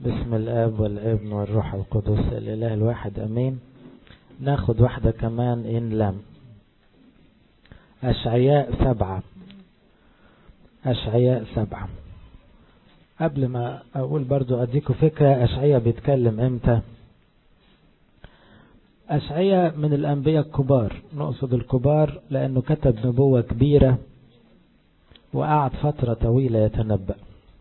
بسم الآب والابن والروح القدس الإله الواحد أمين ناخد واحدة كمان إن لم أشعياء سبعة أشعياء سبعة قبل ما أقول برضو أديكم فكرة أشعياء بيتكلم إمتى أشعياء من الأنبياء الكبار نقصد الكبار لأنه كتب نبوة كبيرة وقعد فترة طويلة يتنبأ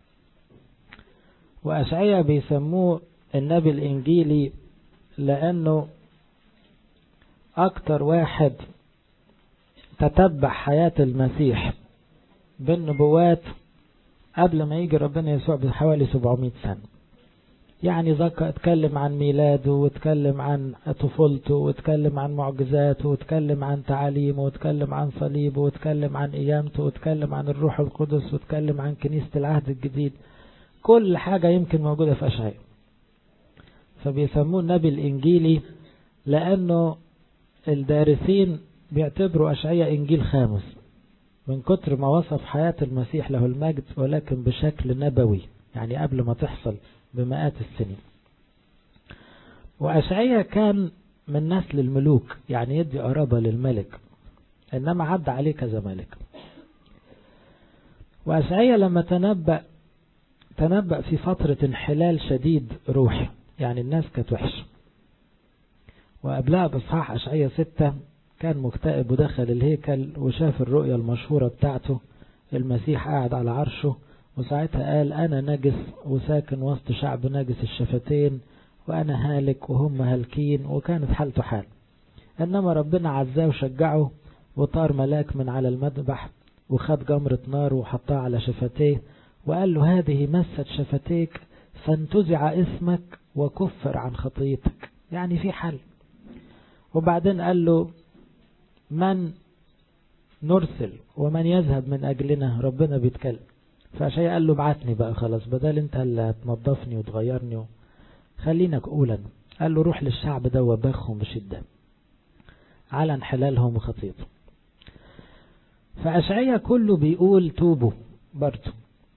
وأشعياء بيسموه النبي الإنجيلي لأنه أكتر واحد تتبع حياة المسيح بالنبوات قبل ما يجي ربنا يسوع بحوالي 700 سنة يعني ذكر اتكلم عن ميلاده واتكلم عن طفولته واتكلم عن معجزاته واتكلم عن تعاليمه واتكلم عن صليبه واتكلم عن قيامته واتكلم عن الروح القدس واتكلم عن كنيسة العهد الجديد كل حاجة يمكن موجودة في أشعياء فبيسموه النبي الإنجيلي لأنه الدارسين بيعتبروا أشعياء إنجيل خامس من كتر ما وصف حياة المسيح له المجد ولكن بشكل نبوي يعني قبل ما تحصل بمئات السنين وأشعياء كان من نسل الملوك يعني يدي قرابة للملك إنما عدى عليه كذا ملك وأشعياء لما تنبأ تنبأ في فترة انحلال شديد روحي يعني الناس كانت وحشة وقبلها بصحاح أشعية ستة كان مكتئب ودخل الهيكل وشاف الرؤية المشهورة بتاعته المسيح قاعد على عرشه وساعتها قال أنا نجس وساكن وسط شعب نجس الشفتين وأنا هالك وهم هالكين وكانت حالته حال إنما ربنا عزاه وشجعه وطار ملاك من على المذبح وخد جمرة نار وحطها على شفتيه وقال له هذه مست شفتيك فانتزع اسمك وكفر عن خطيتك يعني في حل وبعدين قال له من نرسل ومن يذهب من أجلنا ربنا بيتكلم فعشان قال له ابعتني بقى خلاص بدل انت اللي هتنظفني وتغيرني خلينك أولا قال له روح للشعب ده وبخهم بشدة على انحلالهم وخطيتهم فأشعية كله بيقول توبوا برضه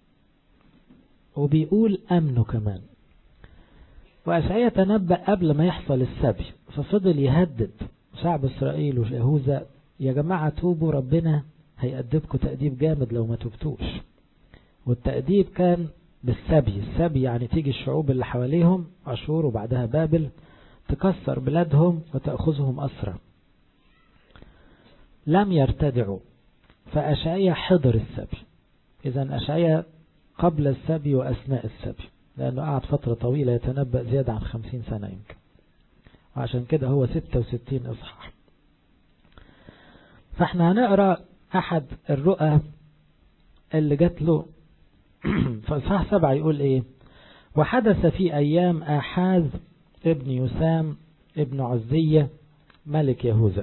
وبيقول أمنه كمان وأشعية تنبأ قبل ما يحصل السبي ففضل يهدد شعب إسرائيل ويهوذا يا جماعة توبوا ربنا هيأدبكم تأديب جامد لو ما تبتوش والتأديب كان بالسبي السبي يعني تيجي الشعوب اللي حواليهم أشور وبعدها بابل تكسر بلادهم وتأخذهم أسرى لم يرتدعوا فأشعية حضر السبي إذا أشعية قبل السبي وأثناء السبي لأنه قعد فترة طويلة يتنبأ زيادة عن خمسين سنة يمكن وعشان كده هو ستة وستين إصحاح فاحنا هنقرأ أحد الرؤى اللي جات له فإصحاح سبعة يقول إيه وحدث في أيام آحاز ابن يسام ابن عزية ملك يهوذا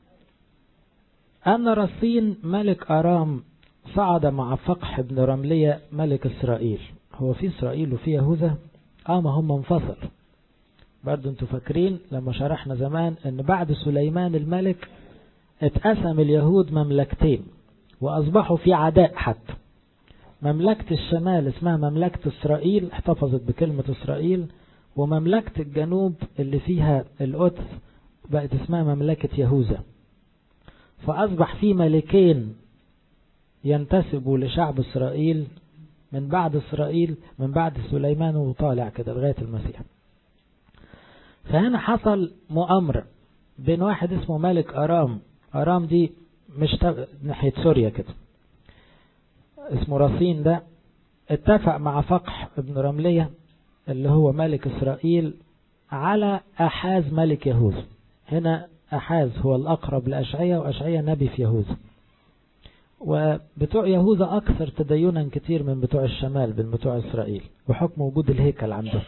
أن رصين ملك أرام صعد مع فقح بن رملية ملك إسرائيل هو في إسرائيل وفي يهوذا آه ما هم انفصل برضو انتوا فاكرين لما شرحنا زمان ان بعد سليمان الملك اتقسم اليهود مملكتين واصبحوا في عداء حتى مملكة الشمال اسمها مملكة اسرائيل احتفظت بكلمة اسرائيل ومملكة الجنوب اللي فيها القدس بقت اسمها مملكة يهوذا فاصبح في ملكين ينتسبوا لشعب اسرائيل من بعد اسرائيل من بعد سليمان وطالع كده لغاية المسيح فهنا حصل مؤامرة بين واحد اسمه ملك أرام أرام دي مش تب... ناحية سوريا كده اسمه رصين ده اتفق مع فقح ابن رملية اللي هو ملك إسرائيل على أحاز ملك يهوذا هنا أحاز هو الأقرب لأشعية وأشعية نبي في يهوذا وبتوع يهوذا أكثر تدينا كتير من بتوع الشمال من بتوع إسرائيل وحكم وجود الهيكل عندهم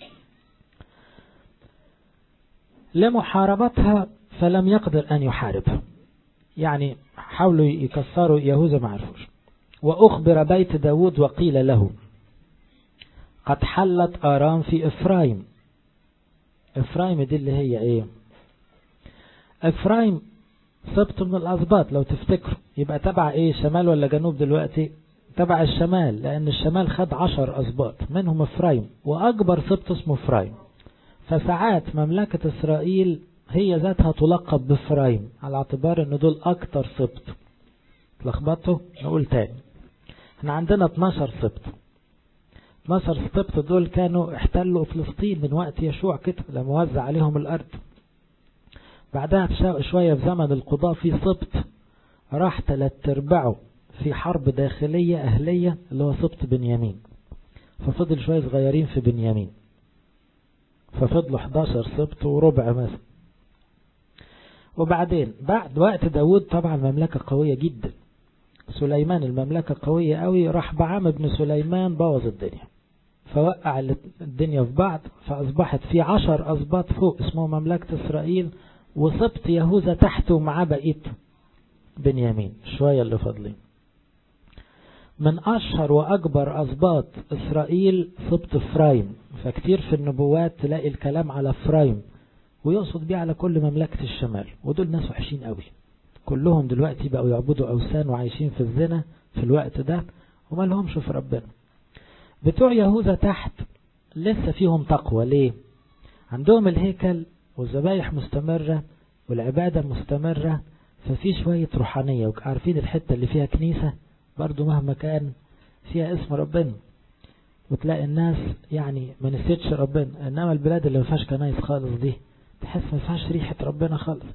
لمحاربتها فلم يقدر أن يحاربها يعني حاولوا يكسروا يهوذا ما عرفوش وأخبر بيت داود وقيل له قد حلت آرام في إفرايم إفرايم دي اللي هي إيه إفرايم سبط من الأسباط لو تفتكروا يبقى تبع إيه شمال ولا جنوب دلوقتي تبع الشمال لأن الشمال خد عشر أسباط منهم إفرايم وأكبر سبط اسمه إفرايم فساعات مملكة إسرائيل هي ذاتها تلقب بإفرايم على اعتبار أن دول أكتر سبط تلخبطوا نقول تاني احنا عندنا 12 سبط 12 سبط دول كانوا احتلوا فلسطين من وقت يشوع كده لما وزع عليهم الأرض بعدها شوية في زمن القضاء في سبط راح تلات ارباعه في حرب داخلية أهلية اللي هو سبط بنيامين ففضل شوية صغيرين في بنيامين ففضلوا 11 سبط وربع مثلا وبعدين بعد وقت داود طبعا المملكة قوية جدا سليمان المملكة قوية قوي راح بعام ابن سليمان بوظ الدنيا فوقع الدنيا في بعض فأصبحت في عشر أسباط فوق اسمه مملكة إسرائيل وسبط يهوذا تحته مع بقية بنيامين شوية اللي فاضلين من أشهر وأكبر أسباط إسرائيل سبط فرايم فكتير في النبوات تلاقي الكلام على فرايم ويقصد بيه على كل مملكة الشمال ودول ناس وحشين قوي كلهم دلوقتي بقوا يعبدوا أوثان وعايشين في الزنا في الوقت ده وما لهمش في ربنا بتوع يهوذا تحت لسه فيهم تقوى ليه عندهم الهيكل والذبايح مستمرة والعبادة مستمرة ففي شوية روحانية وعارفين الحتة اللي فيها كنيسة برضو مهما كان فيها اسم ربنا وتلاقي الناس يعني ما نسيتش ربنا انما البلاد اللي ما فيهاش كنايس خالص دي تحس ما فيهاش ريحة ربنا خالص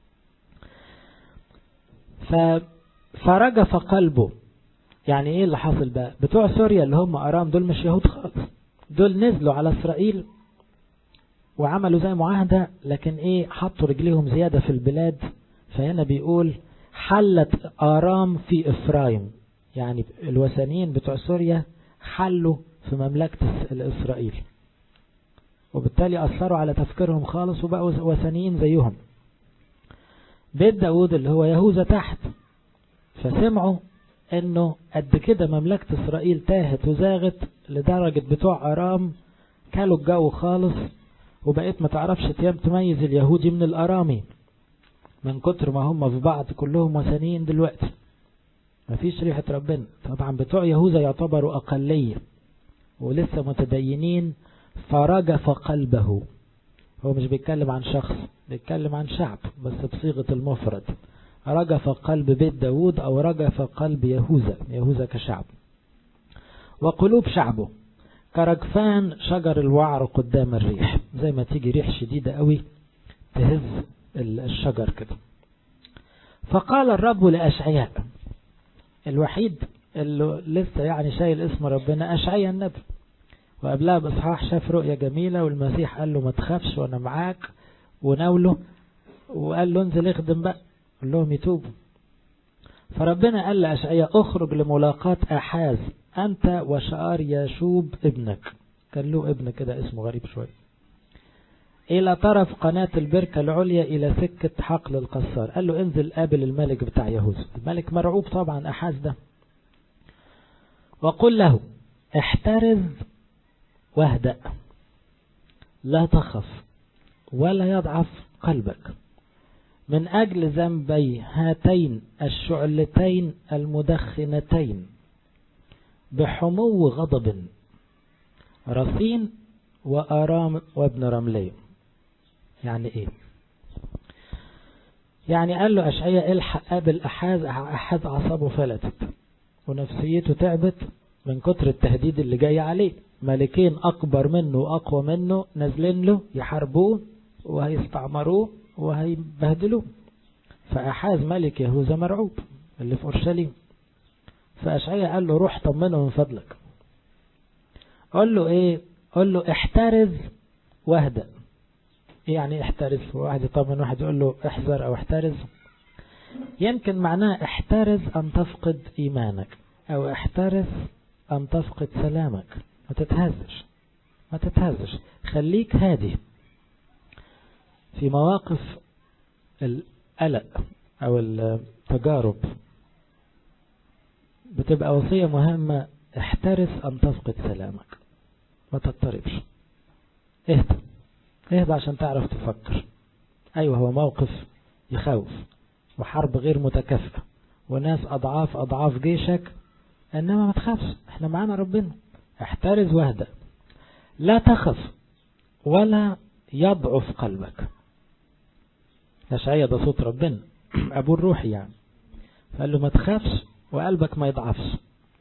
ف فرجف قلبه يعني ايه اللي حاصل بقى بتوع سوريا اللي هم ارام دول مش يهود خالص دول نزلوا على اسرائيل وعملوا زي معاهدة لكن ايه حطوا رجليهم زيادة في البلاد فهنا بيقول حلت آرام في إفرايم يعني الوثنيين بتوع سوريا حلوا في مملكة الإسرائيل وبالتالي أثروا على تفكيرهم خالص وبقوا وثنيين زيهم بيت داود اللي هو يهوذا تحت فسمعوا انه قد كده مملكة اسرائيل تاهت وزاغت لدرجة بتوع ارام كالوا الجو خالص وبقيت ما تعرفش تميز اليهودي من الارامي من كتر ما هم في بعض كلهم وثنيين دلوقتي مفيش ريحة ربنا طبعا بتوع يهوذا يعتبروا أقلية ولسه متدينين فرجف قلبه هو مش بيتكلم عن شخص بيتكلم عن شعب بس بصيغة المفرد رجف قلب بيت داود أو رجف قلب يهوذا يهوذا كشعب وقلوب شعبه كرجفان شجر الوعر قدام الريح زي ما تيجي ريح شديدة قوي تهز الشجر كده فقال الرب لأشعياء الوحيد اللي لسه يعني شايل اسم ربنا أشعياء النبي وقبلها بإصحاح شاف رؤية جميلة والمسيح قال له ما تخافش وأنا معاك وناوله وقال له انزل اخدم بقى قال لهم يتوبوا فربنا قال لأشعياء اخرج لملاقاة أحاز أنت وشعار ياشوب ابنك كان له ابن كده اسمه غريب شوية إلى طرف قناة البركة العليا إلى سكة حقل القصار قال له انزل قابل الملك بتاع يهوذا الملك مرعوب طبعا أحاز ده وقل له احترز واهدأ لا تخف ولا يضعف قلبك من أجل ذنبي هاتين الشعلتين المدخنتين بحمو غضب رصين وآرام وابن رملي يعني ايه يعني قال له أشعية الحق قابل أحاز أحاز أعصابه فلتت ونفسيته تعبت من كتر التهديد اللي جاي عليه ملكين أكبر منه وأقوى منه نازلين له يحاربوه وهيستعمروه وهيبهدلوه فأحاز ملك يهوذا مرعوب اللي في أورشليم فأشعية قال له روح طمنه من فضلك قال له ايه قال له احترز واهدأ ايه يعني احترز واحد يطمن واحد يقول له احذر او احترز يمكن معناه احترز ان تفقد ايمانك او احترز ان تفقد سلامك ما تتهزش ما تتهزش خليك هادي في مواقف القلق او التجارب بتبقى وصية مهمة احترس ان تفقد سلامك ما تضطربش اهدى اهدى عشان تعرف تفكر ايوه هو موقف يخوف وحرب غير متكافئة وناس اضعاف اضعاف جيشك انما ما تخافش احنا معانا ربنا احترز واهدأ لا تخف ولا يضعف قلبك أشعية ده صوت ربنا أبو الروحي يعني فقال له ما تخافش وقلبك ما يضعفش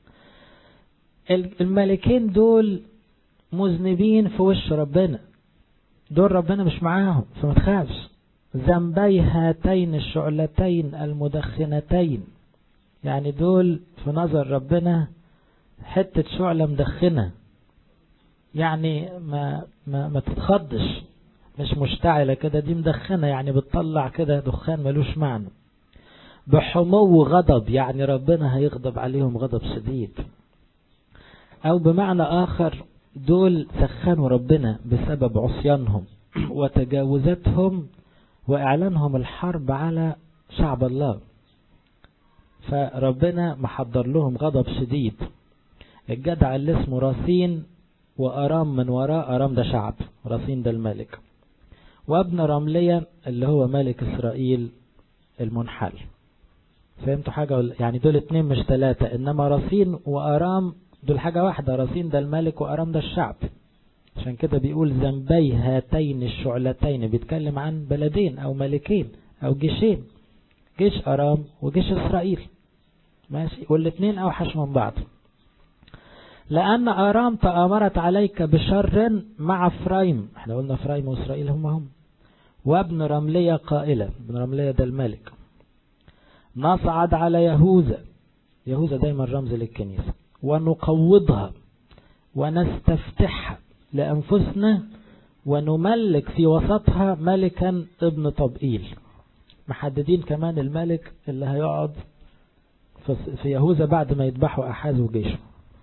الملكين دول مذنبين في وش ربنا دول ربنا مش معاهم فما تخافش ذنبي هاتين الشعلتين المدخنتين يعني دول في نظر ربنا حتة شعلة مدخنة يعني ما, ما, ما تتخضش مش مشتعلة كده دي مدخنة يعني بتطلع كده دخان ملوش معنى بحمو غضب يعني ربنا هيغضب عليهم غضب شديد او بمعنى اخر دول سخنوا ربنا بسبب عصيانهم وتجاوزاتهم واعلانهم الحرب على شعب الله فربنا محضر لهم غضب شديد الجدع اللي اسمه راسين وأرام من وراء أرام ده شعب راسين ده الملك وابن رملية اللي هو ملك إسرائيل المنحل فهمتوا حاجة يعني دول اتنين مش تلاتة إنما راسين وأرام دول حاجة واحدة راسين ده الملك وأرام ده الشعب عشان كده بيقول ذنبي هاتين الشعلتين بيتكلم عن بلدين أو ملكين أو جيشين جيش أرام وجيش إسرائيل ماشي والاتنين أوحش من بعض لأن أرام تآمرت عليك بشر مع فرايم احنا قلنا فرايم وإسرائيل هم هم وابن رملية قائلة ابن رملية ده الملك نصعد على يهوذا يهوذا دايما رمز للكنيسة ونقوضها ونستفتحها لأنفسنا ونملك في وسطها ملكا ابن طبئيل محددين كمان الملك اللي هيقعد في يهوذا بعد ما يذبحوا أحاز وجيشه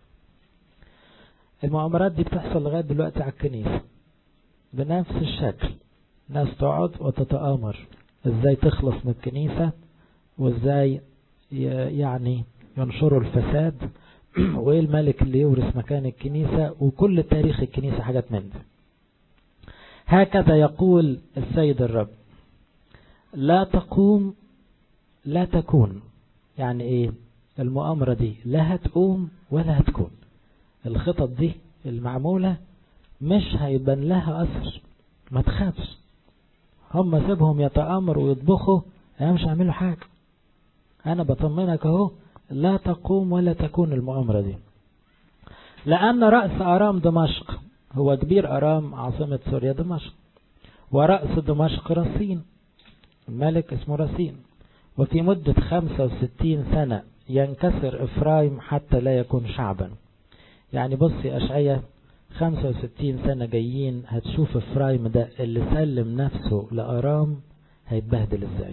المؤامرات دي بتحصل لغاية دلوقتي على الكنيسة بنفس الشكل ناس تقعد وتتآمر ازاي تخلص من الكنيسة وازاي يعني ينشروا الفساد وايه الملك اللي يورث مكان الكنيسة وكل تاريخ الكنيسة حاجات من دي هكذا يقول السيد الرب لا تقوم لا تكون يعني ايه المؤامرة دي لا هتقوم ولا هتكون الخطط دي المعمولة مش هيبان لها أثر ما تخافش هم سيبهم يتآمروا ويطبخوا أنا مش هعملوا حاجة أنا بطمنك أهو لا تقوم ولا تكون المؤامرة دي لأن رأس أرام دمشق هو كبير أرام عاصمة سوريا دمشق ورأس دمشق رصين الملك اسمه رصين وفي مدة 65 سنة ينكسر إفرايم حتى لا يكون شعبا يعني بص يا أشعية 65 سنة جايين هتشوف إفرايم ده اللي سلم نفسه لأرام هيتبهدل ازاي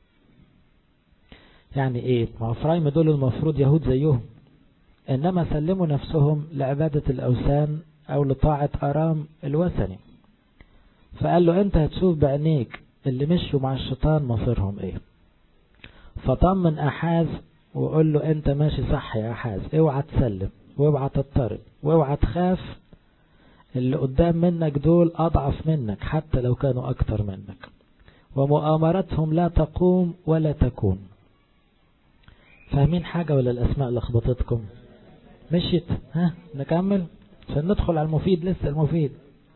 يعني ايه ما إفرايم دول المفروض يهود زيهم إنما سلموا نفسهم لعبادة الأوثان أو لطاعة أرام الوثني فقال له أنت هتشوف بعينيك اللي مشوا مع الشيطان مصيرهم ايه فطمن أحاز وقول له أنت ماشي صح يا أحاز اوعى تسلم واوعى تضطرب واوعى تخاف اللي قدام منك دول أضعف منك حتى لو كانوا أكتر منك ومؤامرتهم لا تقوم ولا تكون فاهمين حاجة ولا الأسماء لخبطتكم مشيت ها نكمل عشان ندخل على المفيد لسه المفيد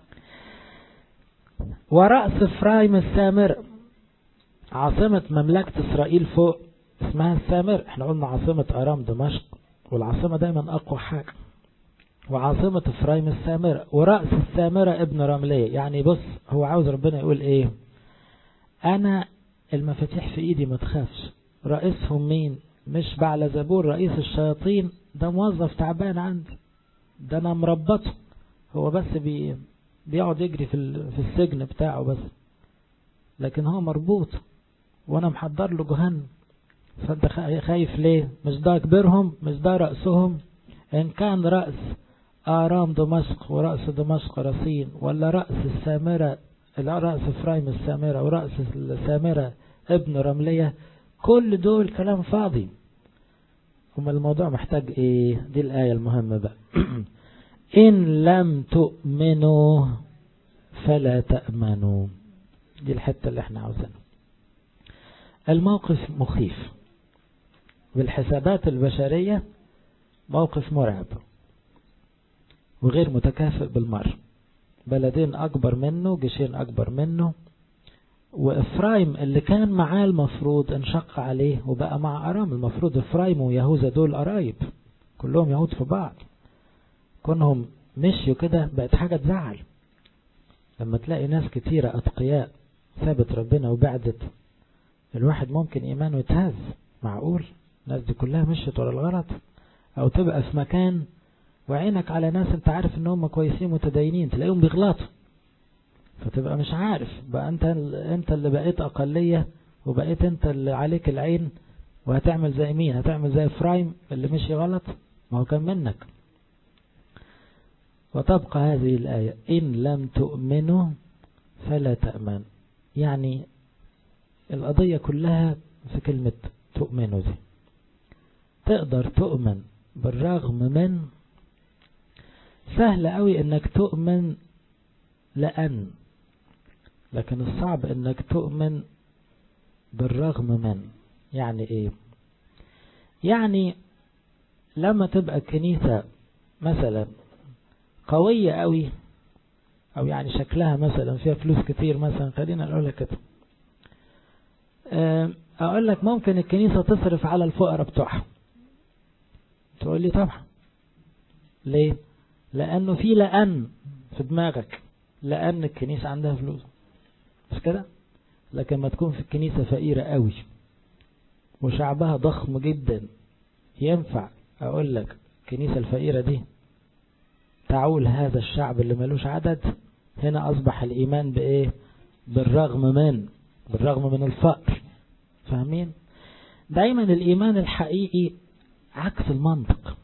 ورأس فرايم السامر عاصمة مملكة إسرائيل فوق اسمها السامر احنا قلنا عاصمة أرام دمشق والعاصمة دايما أقوى حاجة وعاصمة إفرايم السامرة ورأس السامرة ابن رملية يعني بص هو عاوز ربنا يقول ايه أنا المفاتيح في إيدي ما تخافش رئيسهم مين مش بعل زبور رئيس الشياطين ده موظف تعبان عندي ده أنا مربطه هو بس بي بيقعد يجري في في السجن بتاعه بس لكن هو مربوط وانا محضر له جهنم فانت خايف ليه مش ده كبيرهم مش ده رأسهم ان كان رأس آرام دمشق ورأس دمشق رصين ولا رأس السامرة رأس إفرايم السامرة ورأس السامرة ابن رملية كل دول كلام فاضي هم الموضوع محتاج ايه دي الآية المهمة بقى إن لم تؤمنوا فلا تأمنوا دي الحتة اللي احنا عاوزينها الموقف مخيف بالحسابات البشرية موقف مرعب وغير متكافئ بالمرة بلدين أكبر منه جيشين أكبر منه وإفرايم اللي كان معاه المفروض انشق عليه وبقى مع أرام المفروض إفرايم ويهوذا دول قرايب كلهم يهود في بعض كونهم مشيوا كده بقت حاجة تزعل لما تلاقي ناس كتيرة أتقياء ثابت ربنا وبعدت الواحد ممكن إيمانه يتهز معقول الناس دي كلها مشيت ورا الغلط أو تبقى في مكان وعينك على ناس انت عارف ان هم كويسين متدينين تلاقيهم بيغلطوا فتبقى مش عارف بقى انت انت اللي بقيت اقلية وبقيت انت اللي عليك العين وهتعمل زي مين هتعمل زي فرايم اللي مشي غلط ما هو كان منك وتبقى هذه الآية إن لم تؤمنوا فلا تأمن يعني القضية كلها في كلمة تؤمنوا دي تقدر تؤمن بالرغم من سهل قوي انك تؤمن لأن لكن الصعب انك تؤمن بالرغم من يعني ايه يعني لما تبقى الكنيسة مثلا قوية قوي او يعني شكلها مثلا فيها فلوس كتير مثلا خلينا نقولها كده اقول لك ممكن الكنيسة تصرف على الفقراء بتوعها تقول لي طبعا ليه لانه في لان في دماغك لان الكنيسة عندها فلوس مش كده لكن ما تكون في الكنيسة فقيرة قوي وشعبها ضخم جدا ينفع اقول لك الكنيسة الفقيرة دي تعول هذا الشعب اللي ملوش عدد هنا اصبح الايمان بايه بالرغم من بالرغم من الفقر فاهمين دايما الايمان الحقيقي عكس المنطق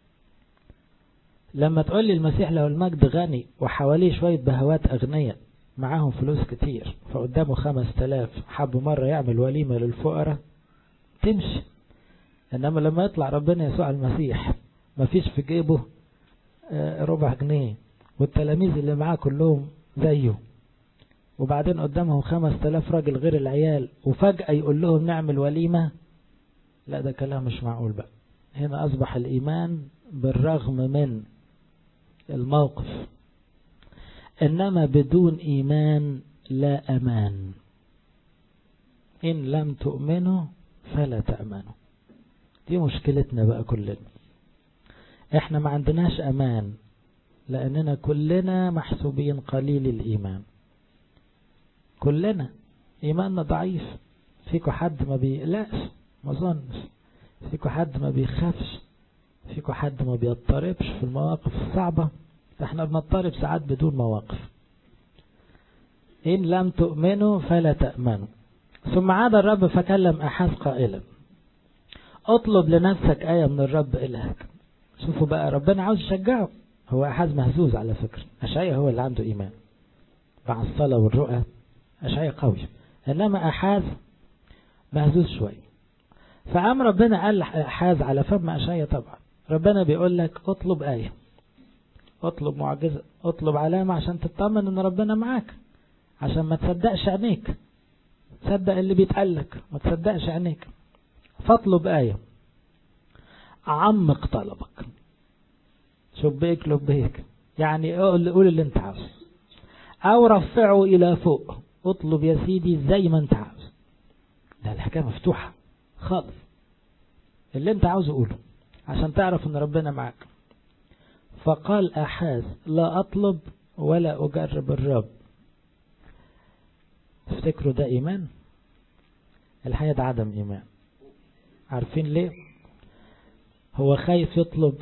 لما تقول لي المسيح له المجد غني وحواليه شوية بهوات أغنياء معاهم فلوس كتير فقدامه خمس تلاف حب مرة يعمل وليمة للفقراء تمشي إنما لما يطلع ربنا يسوع المسيح مفيش في جيبه ربع جنيه والتلاميذ اللي معاه كلهم زيه وبعدين قدامهم خمس تلاف راجل غير العيال وفجأة يقول لهم نعمل وليمة لا ده كلام مش معقول بقى هنا أصبح الإيمان بالرغم من الموقف إنما بدون إيمان لا أمان إن لم تؤمنوا فلا تأمنوا دي مشكلتنا بقى كلنا احنا ما عندناش أمان لأننا كلنا محسوبين قليل الإيمان كلنا إيماننا ضعيف فيكو حد ما بيقلقش ما ظنش فيكو حد ما بيخافش فيكو حد ما بيضطربش في المواقف الصعبة احنا بنضطرب ساعات بدون مواقف إن لم تؤمنوا فلا تأمنوا ثم عاد الرب فكلم أحاز قائلا اطلب لنفسك آية من الرب إلهك شوفوا بقى ربنا عاوز يشجعه هو أحاز مهزوز على فكرة أشعيا هو اللي عنده إيمان مع الصلاة والرؤى أشعيا قوي إنما أحاز مهزوز شوية فقام ربنا قال حاز على فم أشعيا طبعا ربنا بيقول لك اطلب آية اطلب معجزة اطلب علامة عشان تطمن ان ربنا معاك عشان ما تصدقش عينيك تصدق اللي بيتقالك ما تصدقش عينيك فاطلب آية عمق طلبك شبيك لبيك يعني قول قول اللي انت عاوزه او رفعه الى فوق اطلب يا سيدي زي ما انت عاوز ده الحكاية مفتوحة خالص اللي انت عاوزه قوله عشان تعرف ان ربنا معاك فقال أحاز لا أطلب ولا أجرب الرب تفتكروا ده إيمان الحقيقة ده عدم إيمان عارفين ليه هو خايف يطلب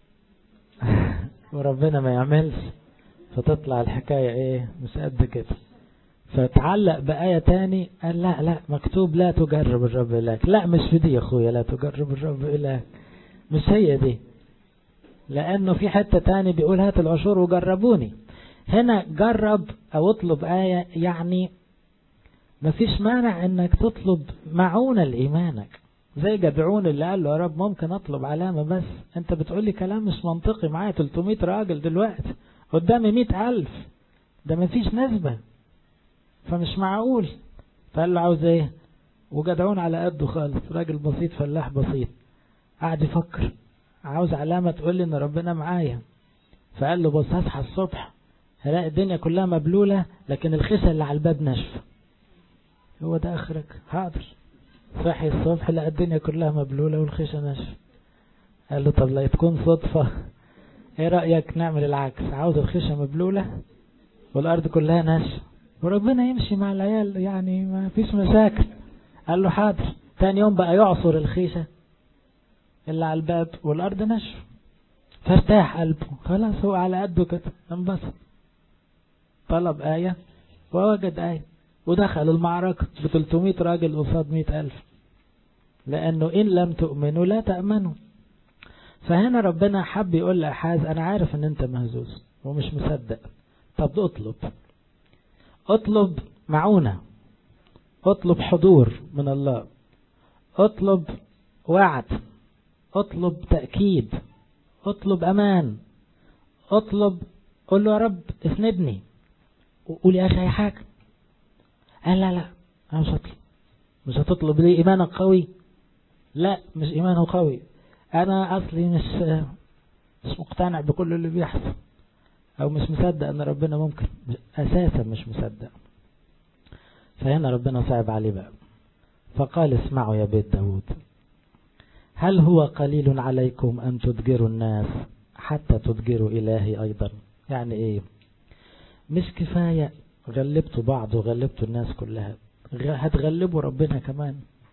وربنا ما يعملش فتطلع الحكاية ايه مش قد كده فتعلق بآية تاني قال لا لا مكتوب لا تجرب الرب إلهك لا مش في دي يا أخويا لا تجرب الرب إلهك مش هي دي لأنه في حتة تاني بيقول هات العشور وجربوني هنا جرب أو اطلب آية يعني مفيش مانع انك تطلب معونة لإيمانك زي جدعون اللي قال له يا رب ممكن اطلب علامة بس انت بتقول لي كلام مش منطقي معايا 300 راجل دلوقتي قدامي 100 ألف ده مفيش نسبة فمش معقول فقال له عاوز ايه وجدعون على قده خالص راجل بسيط فلاح بسيط قعد يفكر عاوز علامة تقول لي ان ربنا معايا فقال له بص هصحى الصبح هلاقي الدنيا كلها مبلولة لكن الخشة اللي على الباب ناشفة هو ده اخرك حاضر صحي الصبح لقى الدنيا كلها مبلولة والخشة ناشفة قال له طب لا تكون صدفة ايه رأيك نعمل العكس عاوز الخشة مبلولة والارض كلها ناشفة وربنا يمشي مع العيال يعني ما فيش مشاكل قال له حاضر تاني يوم بقى يعصر الخيشة اللي على الباب والارض ناشفة فارتاح قلبه خلاص هو على قده كده انبسط طلب آية ووجد آية ودخل المعركة ب 300 راجل قصاد 100 ألف لأنه إن لم تؤمنوا لا تأمنوا فهنا ربنا حب يقول لأحاز أنا عارف أن أنت مهزوز ومش مصدق طب اطلب اطلب معونة اطلب حضور من الله اطلب وعد اطلب تأكيد اطلب أمان اطلب قول له يا رب اسندني وقول يا أخي أي حاجة قال لا لا أنا مش هطلب مش هتطلب ليه إيمانك قوي لا مش إيمانه قوي أنا أصلي مش مش مقتنع بكل اللي بيحصل أو مش مصدق أن ربنا ممكن أساسا مش مصدق فهنا ربنا صعب عليه بقى فقال اسمعوا يا بيت داود هل هو قليل عليكم أن تدجروا الناس حتى تدجروا إلهي أيضا يعني إيه مش كفاية غلبتوا بعض وغلبتوا الناس كلها هتغلبوا ربنا كمان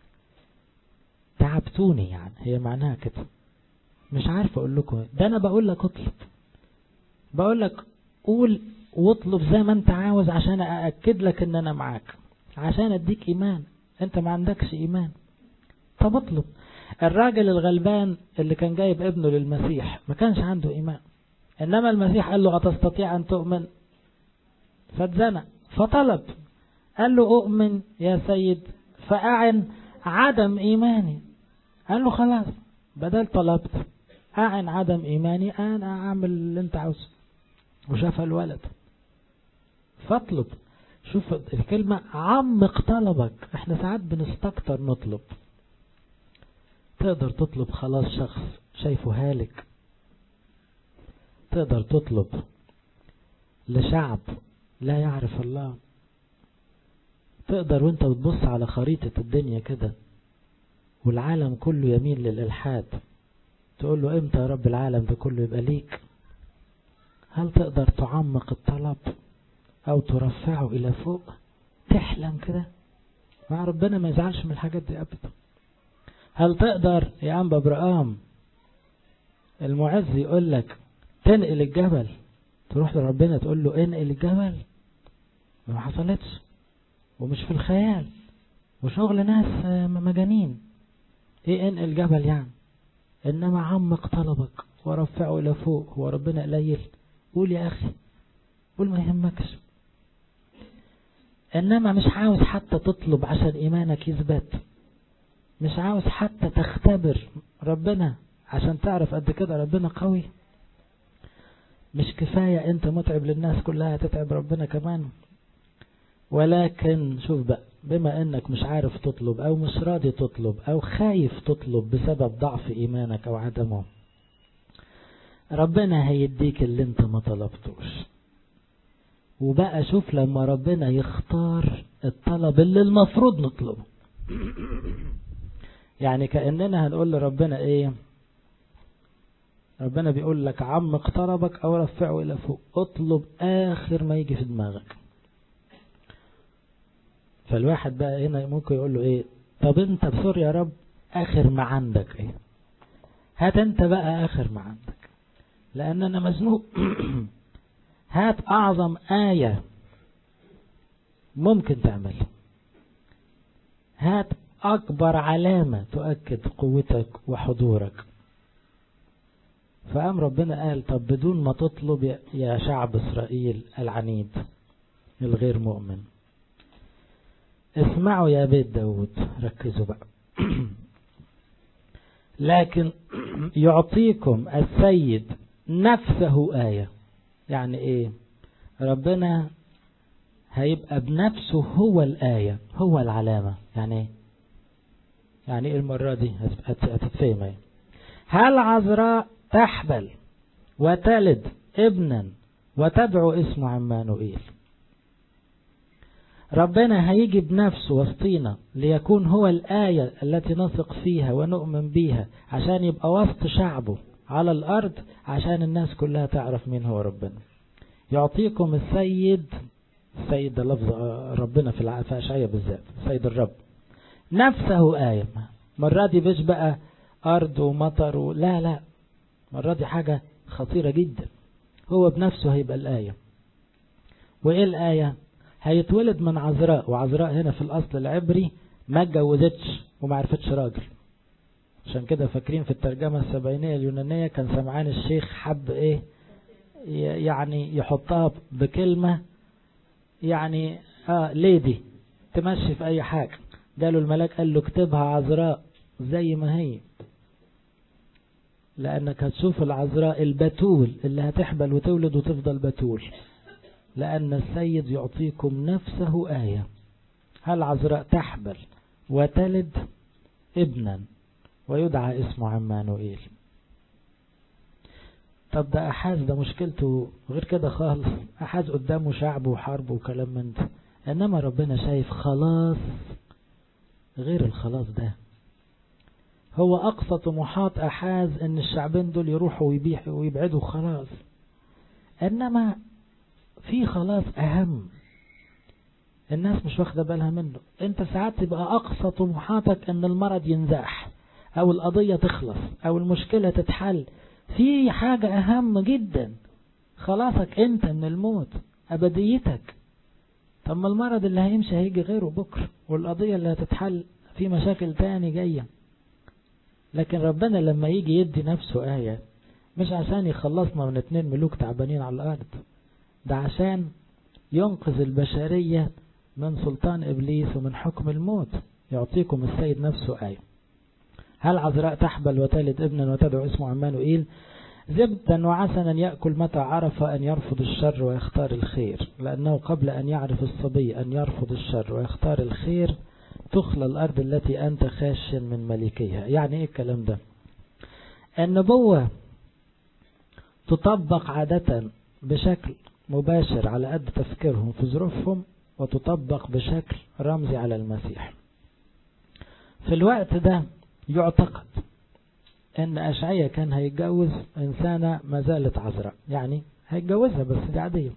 تعبتوني يعني هي معناها كده مش عارف اقول لكم ده انا بقول لك اطلب بقول لك قول واطلب زي ما انت عاوز عشان ااكد لك ان انا معاك عشان اديك ايمان انت ما عندكش ايمان طب اطلب الراجل الغلبان اللي كان جايب ابنه للمسيح ما كانش عنده ايمان انما المسيح قال له اتستطيع ان تؤمن فاتزنق فطلب قال له اؤمن يا سيد فاعن عدم ايماني قال له خلاص بدل طلبت اعن عدم ايماني انا اعمل اللي انت عاوزه وشاف الولد فاطلب شوف الكلمة عمق طلبك احنا ساعات بنستكتر نطلب تقدر تطلب خلاص شخص شايفه هالك تقدر تطلب لشعب لا يعرف الله تقدر وانت بتبص على خريطة الدنيا كده والعالم كله يميل للإلحاد تقول له امتى يا رب العالم ده كله يبقى ليك هل تقدر تعمق الطلب او ترفعه الى فوق تحلم كده مع ربنا ما يزعلش من الحاجات دي ابدا هل تقدر يا انبا ابراهام المعز يقول لك تنقل الجبل تروح لربنا تقول له انقل الجبل ما حصلتش ومش في الخيال وشغل ناس مجانين ايه انقل جبل يعني انما عمق طلبك ورفعه الى فوق هو ربنا قليل قول يا اخي قول ما يهمكش انما مش عاوز حتى تطلب عشان ايمانك يثبت مش عاوز حتى تختبر ربنا عشان تعرف قد كده ربنا قوي مش كفاية انت متعب للناس كلها تتعب ربنا كمان ولكن شوف بقى بما انك مش عارف تطلب او مش راضي تطلب او خايف تطلب بسبب ضعف ايمانك او عدمه ربنا هيديك اللي انت ما طلبتوش وبقى شوف لما ربنا يختار الطلب اللي المفروض نطلبه يعني كأننا هنقول لربنا ايه ربنا بيقول لك عمق طلبك او رفعه الى فوق اطلب اخر ما يجي في دماغك فالواحد بقى هنا ممكن يقول له ايه طب انت بسور يا رب اخر ما عندك ايه هات انت بقى اخر ما عندك لان انا مزنوق هات اعظم آية ممكن تعملها هات اكبر علامة تؤكد قوتك وحضورك فقام ربنا قال طب بدون ما تطلب يا شعب اسرائيل العنيد الغير مؤمن اسمعوا يا بيت داود ركزوا بقى لكن يعطيكم السيد نفسه آية يعني ايه ربنا هيبقى بنفسه هو الآية هو العلامة يعني ايه يعني ايه المرة دي هتتفهم ايه هل عذراء تحبل وتلد ابنا وتدعو اسمه عمانوئيل ربنا هيجي بنفسه وسطينا ليكون هو الآية التي نثق فيها ونؤمن بيها عشان يبقى وسط شعبه على الأرض عشان الناس كلها تعرف مين هو ربنا يعطيكم السيد السيد ده لفظ ربنا في في أشعية بالذات سيد الرب نفسه آية مرة دي مش بقى أرض ومطر و... لا لا مرة دي حاجة خطيرة جدا هو بنفسه هيبقى الآية وإيه الآية هيتولد من عذراء وعذراء هنا في الأصل العبري ما اتجوزتش وما عرفتش راجل عشان كده فاكرين في الترجمة السبعينية اليونانية كان سمعان الشيخ حب ايه يعني يحطها بكلمة يعني اه ليدي تمشي في اي حاجة قالوا الملاك قال له اكتبها عذراء زي ما هي لانك هتشوف العذراء البتول اللي هتحبل وتولد وتفضل بتول لأن السيد يعطيكم نفسه آية هل عذراء تحبل وتلد ابنا ويدعى اسمه عمانوئيل طب ده أحاز ده مشكلته غير كده خالص أحاز قدامه شعب وحرب وكلام من ده إنما ربنا شايف خلاص غير الخلاص ده هو أقصى طموحات أحاز إن الشعبين دول يروحوا ويبعدوا خلاص إنما في خلاص أهم الناس مش واخدة بالها منه انت ساعات تبقى أقصى طموحاتك ان المرض ينزاح او القضية تخلص او المشكلة تتحل في حاجة أهم جدا خلاصك انت من الموت أبديتك طب ما المرض اللي هيمشي هيجي غيره بكرة والقضية اللي هتتحل في مشاكل تاني جاية لكن ربنا لما يجي يدي نفسه آية مش عشان يخلصنا من اتنين ملوك تعبانين على الأرض ده عشان ينقذ البشرية من سلطان إبليس ومن حكم الموت يعطيكم السيد نفسه آية هل عذراء تحبل وتلد ابنا وتدعو اسمه عمانوئيل زبدا وعسنا يأكل متى عرف أن يرفض الشر ويختار الخير لأنه قبل أن يعرف الصبي أن يرفض الشر ويختار الخير تخلى الأرض التي أنت خاش من ملكيها يعني إيه الكلام ده النبوة تطبق عادة بشكل مباشر على قد تفكيرهم في ظروفهم وتطبق بشكل رمزي على المسيح في الوقت ده يعتقد ان اشعية كان هيتجوز انسانة ما زالت عذراء يعني هيتجوزها بس دي عادية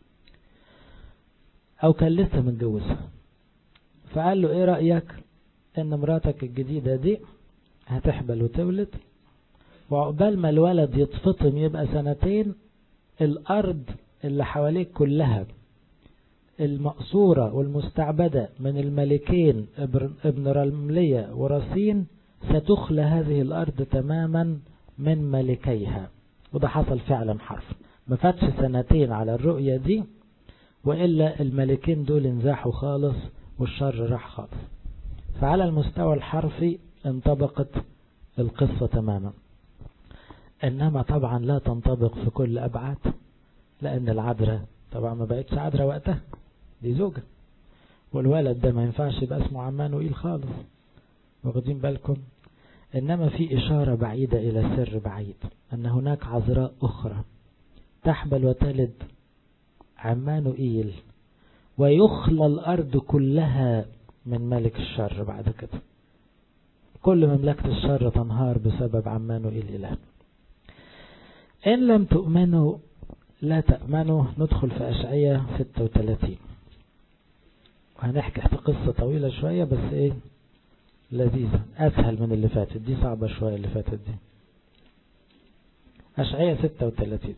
او كان لسه متجوزها فقال له ايه رأيك ان مراتك الجديدة دي هتحبل وتولد وعقبال ما الولد يتفطم يبقى سنتين الارض اللي حواليك كلها المقصورة والمستعبدة من الملكين ابن رملية ورصين ستخلى هذه الأرض تماما من ملكيها وده حصل فعلا حرف ما فاتش سنتين على الرؤية دي وإلا الملكين دول انزاحوا خالص والشر راح خالص فعلى المستوى الحرفي انطبقت القصة تماما إنما طبعا لا تنطبق في كل أبعاد لأن العذراء طبعا ما بقتش عذراء وقتها دي زوجة والولد ده ما ينفعش يبقى اسمه عمانوئيل خالص واخدين بالكم إنما في إشارة بعيدة إلى سر بعيد أن هناك عذراء أخرى تحبل وتلد عمانوئيل ويخلى الأرض كلها من ملك الشر بعد كده كل مملكة الشر تنهار بسبب عمانوئيل إله إن لم تؤمنوا لا تأمنوا ندخل في أشعية 36 وهنحكي قصة طويلة شوية بس ايه لذيذة أسهل من اللي فاتت دي صعبة شوية اللي فاتت دي أشعية 36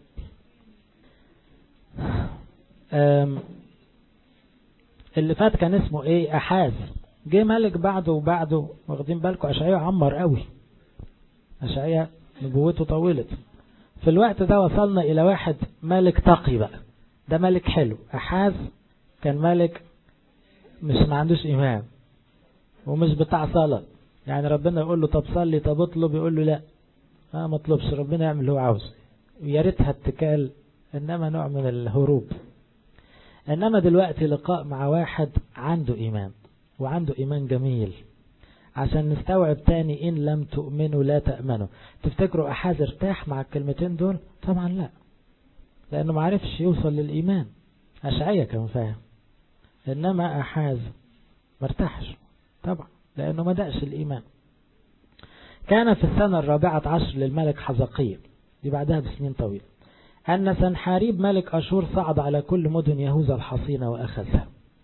اللي فات كان اسمه ايه أحاز جه ملك بعده وبعده واخدين بالكم أشعية عمر قوي أشعية نبوته طولت في الوقت ده وصلنا إلى واحد ملك تقي بقى ده ملك حلو أحاز كان ملك مش ما عندوش إيمان ومش بتاع صلاة يعني ربنا يقول له طب صلي طب اطلب يقول له لا ما مطلبش ربنا يعمل اللي هو عاوزه يا ريتها اتكال انما نوع من الهروب انما دلوقتي لقاء مع واحد عنده ايمان وعنده ايمان جميل عشان نستوعب تاني إن لم تؤمنوا لا تأمنوا تفتكروا أحاز ارتاح مع الكلمتين دول طبعا لا لأنه ما عرفش يوصل للإيمان أشعية كان فاهم إنما أحاز مرتاحش طبعا لأنه ما دقش الإيمان كان في السنة الرابعة عشر للملك حزقية دي بعدها بسنين طويلة أن سنحاريب ملك أشور صعد على كل مدن يهوذا الحصينة وأخذها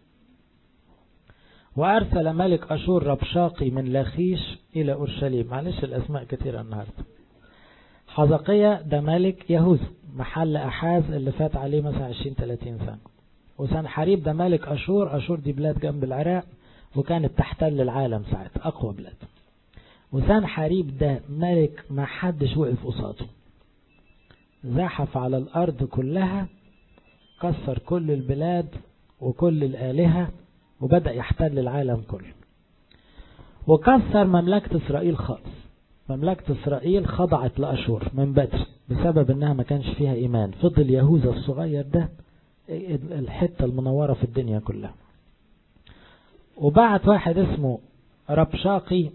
وأرسل ملك أشور ربشاقي من لاخيش إلى أورشليم معلش الأسماء كثيرة النهاردة حزقية ده ملك يهوذا محل أحاز اللي فات عليه مثلا 20-30 سنة وسنحاريب ده ملك أشور أشور دي بلاد جنب العراق وكانت تحتل العالم ساعتها أقوى بلاد وسنحاريب ده ملك ما حدش وقف قصاده زحف على الأرض كلها كسر كل البلاد وكل الآلهة وبدأ يحتل العالم كله وكسر مملكة إسرائيل خالص مملكة إسرائيل خضعت لأشور من بدر بسبب أنها ما كانش فيها إيمان فضل يهوذا الصغير ده الحتة المنورة في الدنيا كلها وبعت واحد اسمه ربشاقي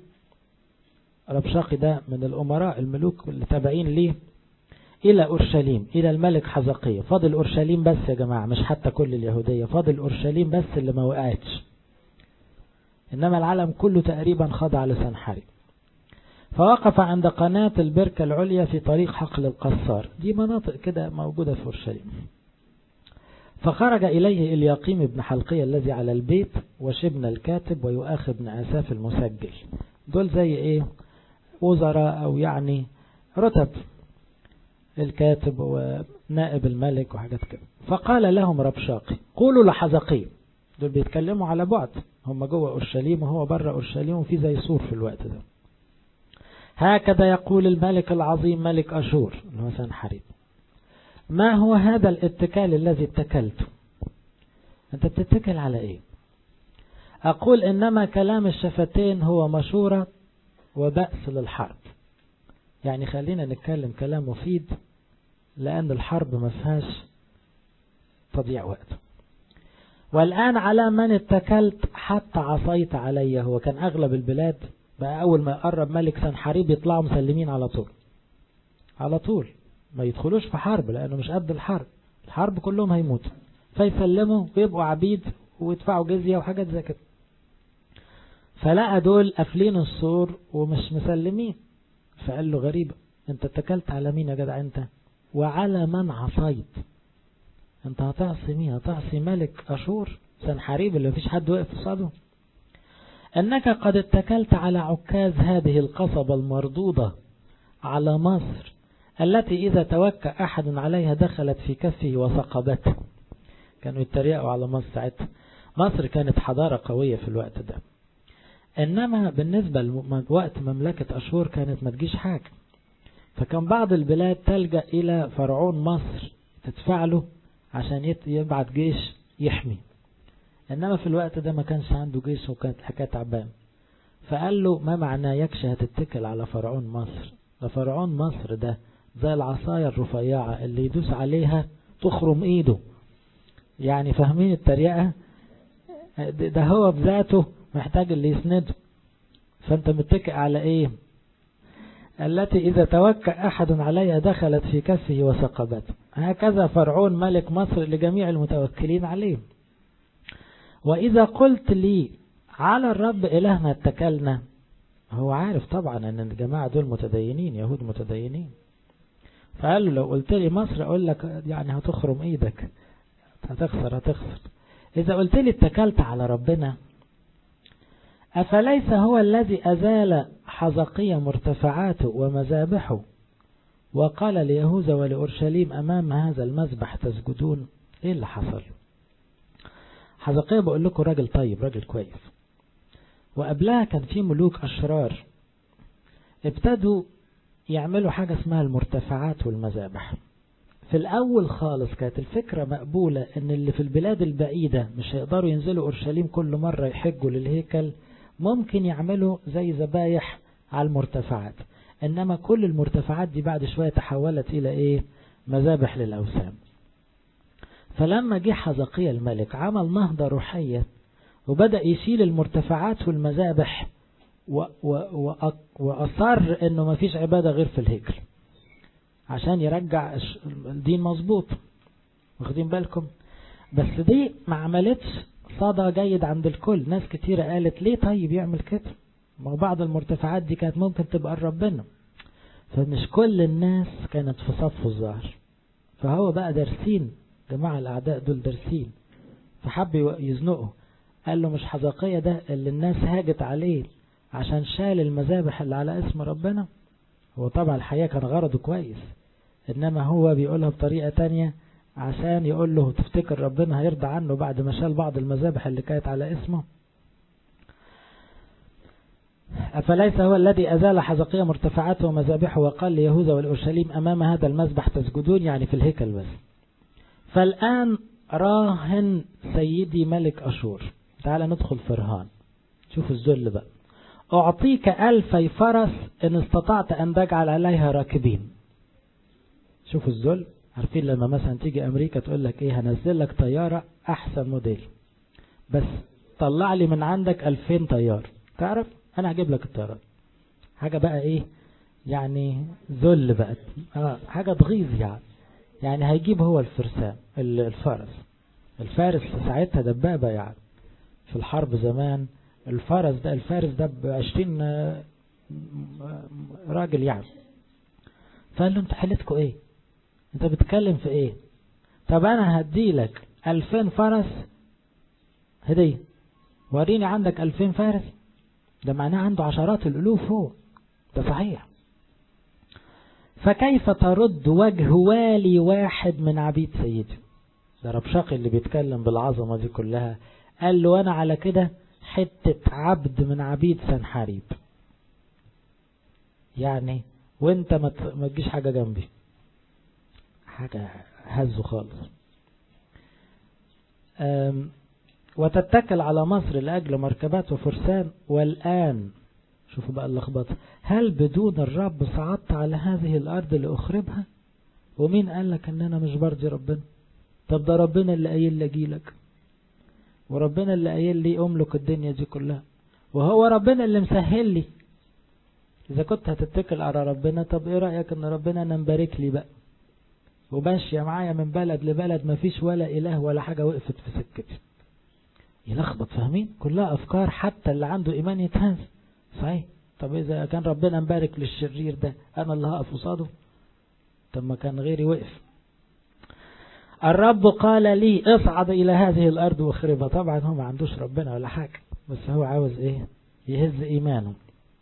ربشاقي ده من الأمراء الملوك اللي تابعين ليه إلى أورشليم إلى الملك حزقية فاضل أورشليم بس يا جماعة مش حتى كل اليهودية فاضل أورشليم بس اللي ما وقعتش إنما العالم كله تقريبا خضع لسنحري فوقف عند قناة البركة العليا في طريق حقل القصار دي مناطق كده موجودة في أورشليم فخرج إليه إلياقيم بن حلقية الذي على البيت وشبن الكاتب ويؤاخ بن عساف المسجل دول زي إيه وزراء أو يعني رتب الكاتب ونائب الملك وحاجات كده فقال لهم ربشاقي قولوا لحزقي دول بيتكلموا على بعد هم جوه أورشليم وهو بره أورشليم وفي زي سور في الوقت ده هكذا يقول الملك العظيم ملك أشور اللي هو سنحريب ما هو هذا الاتكال الذي اتكلته انت بتتكل على ايه اقول انما كلام الشفتين هو مشورة وبأس للحرب يعني خلينا نتكلم كلام مفيد لأن الحرب ما فيهاش تضيع وقت والآن على من اتكلت حتى عصيت علي هو كان أغلب البلاد بقى أول ما يقرب ملك سنحريب يطلعوا مسلمين على طول على طول ما يدخلوش في حرب لأنه مش قد الحرب الحرب كلهم هيموتوا فيسلموا ويبقوا عبيد ويدفعوا جزية وحاجات زي كده فلقى دول قافلين السور ومش مسلمين فقال له غريبة انت اتكلت على مين يا جدع انت وعلى من عصيت انت هتعصي مين هتعصي ملك اشور سنحريب اللي مفيش حد واقف قصاده انك قد اتكلت على عكاز هذه القصبة المردودة على مصر التي إذا توكى أحد عليها دخلت في كفه وثقبته كانوا يتريقوا على مصر ساعتها مصر كانت حضارة قوية في الوقت ده إنما بالنسبة لوقت مملكة أشور كانت ما تجيش حاجة فكان بعض البلاد تلجأ إلى فرعون مصر تدفع له عشان يبعت جيش يحمي إنما في الوقت ده ما كانش عنده جيش وكانت الحكاية تعبان فقال له ما معنى يكشى هتتكل على فرعون مصر ده فرعون مصر ده زي العصاية الرفيعة اللي يدوس عليها تخرم ايده يعني فاهمين التريقة ده هو بذاته محتاج اللي يسنده فانت متكئ على ايه التي إذا توكى أحد عليها دخلت في كفه وثقبته هكذا فرعون ملك مصر لجميع المتوكلين عليه وإذا قلت لي على الرب إلهنا اتكلنا هو عارف طبعا أن الجماعة دول متدينين يهود متدينين فقال له لو قلت لي مصر أقول لك يعني هتخرم إيدك هتخسر هتخسر إذا قلت لي اتكلت على ربنا أفليس هو الذي أزال حزقية مرتفعاته ومذابحه وقال ليهوذا ولأورشليم أمام هذا المذبح تسجدون إيه اللي حصل حزقية بقول لكم راجل طيب راجل كويس وقبلها كان في ملوك أشرار ابتدوا يعملوا حاجة اسمها المرتفعات والمذابح في الأول خالص كانت الفكرة مقبولة ان اللي في البلاد البعيدة مش هيقدروا ينزلوا أورشليم كل مرة يحجوا للهيكل ممكن يعملوا زي ذبايح على المرتفعات إنما كل المرتفعات دي بعد شوية تحولت إلى إيه مذابح للأوثان فلما جه حزقية الملك عمل نهضة روحية وبدأ يشيل المرتفعات والمذابح وأصر أنه ما فيش عبادة غير في الهيكل عشان يرجع الدين مظبوط واخدين بالكم بس دي ما عملتش صدى جيد عند الكل ناس كتيرة قالت ليه طيب يعمل كده ما بعض المرتفعات دي كانت ممكن تبقى ربنا فمش كل الناس كانت في صف الظاهر فهو بقى دارسين جماعة الأعداء دول دارسين فحب يزنقه قال له مش حزقية ده اللي الناس هاجت عليه عشان شال المذابح اللي على اسم ربنا هو طبعا الحقيقة كان غرضه كويس إنما هو بيقولها بطريقة تانية عشان يقول له تفتكر ربنا هيرضى عنه بعد ما شال بعض المذابح اللي كانت على اسمه أفليس هو الذي أزال حزقية مرتفعاته ومذابحه وقال ليهوذا والأورشليم أمام هذا المذبح تسجدون يعني في الهيكل بس فالآن راهن سيدي ملك أشور تعال ندخل في رهان شوف الذل بقى أعطيك ألفي فرس إن استطعت أن تجعل عليها راكبين شوفوا الذل عارفين لما مثلا تيجي أمريكا تقول لك إيه هنزل لك طيارة أحسن موديل بس طلع لي من عندك ألفين طيار تعرف أنا هجيب لك الطيارات حاجة بقى إيه يعني ذل بقى آه حاجة تغيظ يعني يعني هيجيب هو الفرسان الفارس الفارس في ساعتها دبابة يعني في الحرب زمان الفارس ده الفارس ده بعشرين راجل يعني فقال له انت حلتكوا ايه انت بتتكلم في ايه طب انا هديلك الفين فرس هدية وريني عندك الفين فارس ده معناه عنده عشرات الالوف هو ده صحيح فكيف ترد وجه والي واحد من عبيد سيدي ده ربشاقي اللي بيتكلم بالعظمة دي كلها قال له انا على كده حتة عبد من عبيد سنحاريب يعني وانت ما تجيش حاجة جنبي حاجة هزه خالص وتتكل على مصر لأجل مركبات وفرسان والآن شوفوا بقى اللخبطة هل بدون الرب صعدت على هذه الأرض لأخربها ومين قال لك ان انا مش برضي ربنا طب ده ربنا اللي قايل لي اجيلك وربنا اللي قايل لي املك الدنيا دي كلها وهو ربنا اللي مسهل لي اذا كنت هتتكل على ربنا طب ايه رأيك ان ربنا انا مبارك لي بقى وماشية معايا من بلد لبلد مفيش ولا اله ولا حاجة وقفت في سكتي يلخبط فاهمين كلها افكار حتى اللي عنده ايمان يتهز صحيح طب اذا كان ربنا مبارك للشرير ده انا اللي هقف قصاده طب ما كان غيري وقف الرب قال لي اصعد الى هذه الارض واخربها طبعا هو ما عندوش ربنا ولا حاجة بس هو عاوز ايه يهز ايمانه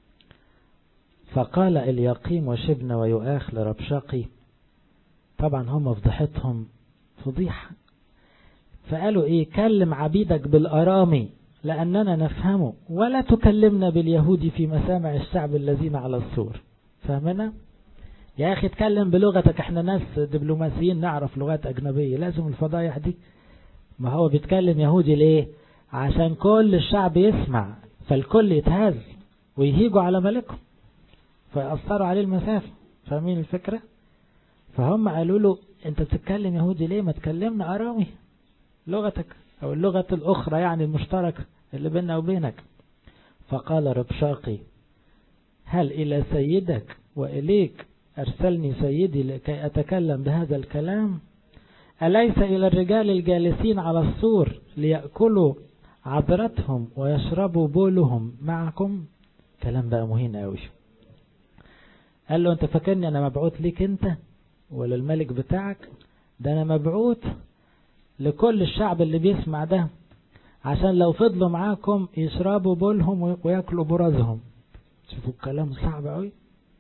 فقال اليقيم وشبن ويؤاخ لربشاقي طبعا هم فضحتهم فضيحة فقالوا ايه كلم عبيدك بالارامي لاننا نفهمه ولا تكلمنا باليهودي في مسامع الشعب الذين على السور فاهمنا يا اخي اتكلم بلغتك احنا ناس دبلوماسيين نعرف لغات اجنبية لازم الفضايح دي ما هو بيتكلم يهودي ليه عشان كل الشعب يسمع فالكل يتهز ويهيجوا على ملكهم فيأثروا عليه المسافة فاهمين الفكرة فهم قالوا له انت بتتكلم يهودي ليه ما تكلمنا ارامي لغتك او اللغة الاخرى يعني المشتركة اللي بيننا وبينك فقال ربشاقي هل الى سيدك واليك ارسلني سيدي لكي اتكلم بهذا الكلام أليس إلى الرجال الجالسين على السور ليأكلوا عذرتهم ويشربوا بولهم معكم كلام بقى مهين قوي قال له انت فاكرني انا مبعوث ليك انت ولا الملك بتاعك ده انا مبعوث لكل الشعب اللي بيسمع ده عشان لو فضلوا معاكم يشربوا بولهم وياكلوا برازهم شوفوا الكلام صعب قوي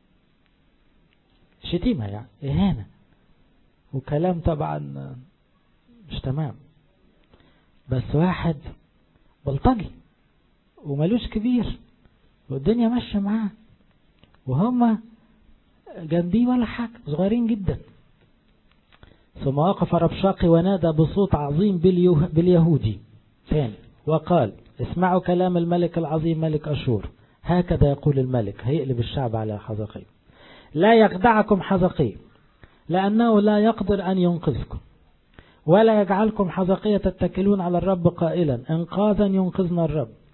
شتيمة يعني اهانة وكلام طبعا مش تمام بس واحد بلطجي وملوش كبير والدنيا ماشية معاه وهم جنبيه ولا حاجة صغيرين جدا ثم وقف ربشاقي ونادى بصوت عظيم باليهودي ثاني وقال اسمعوا كلام الملك العظيم ملك أشور هكذا يقول الملك هيقلب الشعب على حزقي لا يخدعكم حزقي لأنه لا يقدر أن ينقذكم ولا يجعلكم حزقية تتكلون على الرب قائلا انقاذا ينقذنا الرب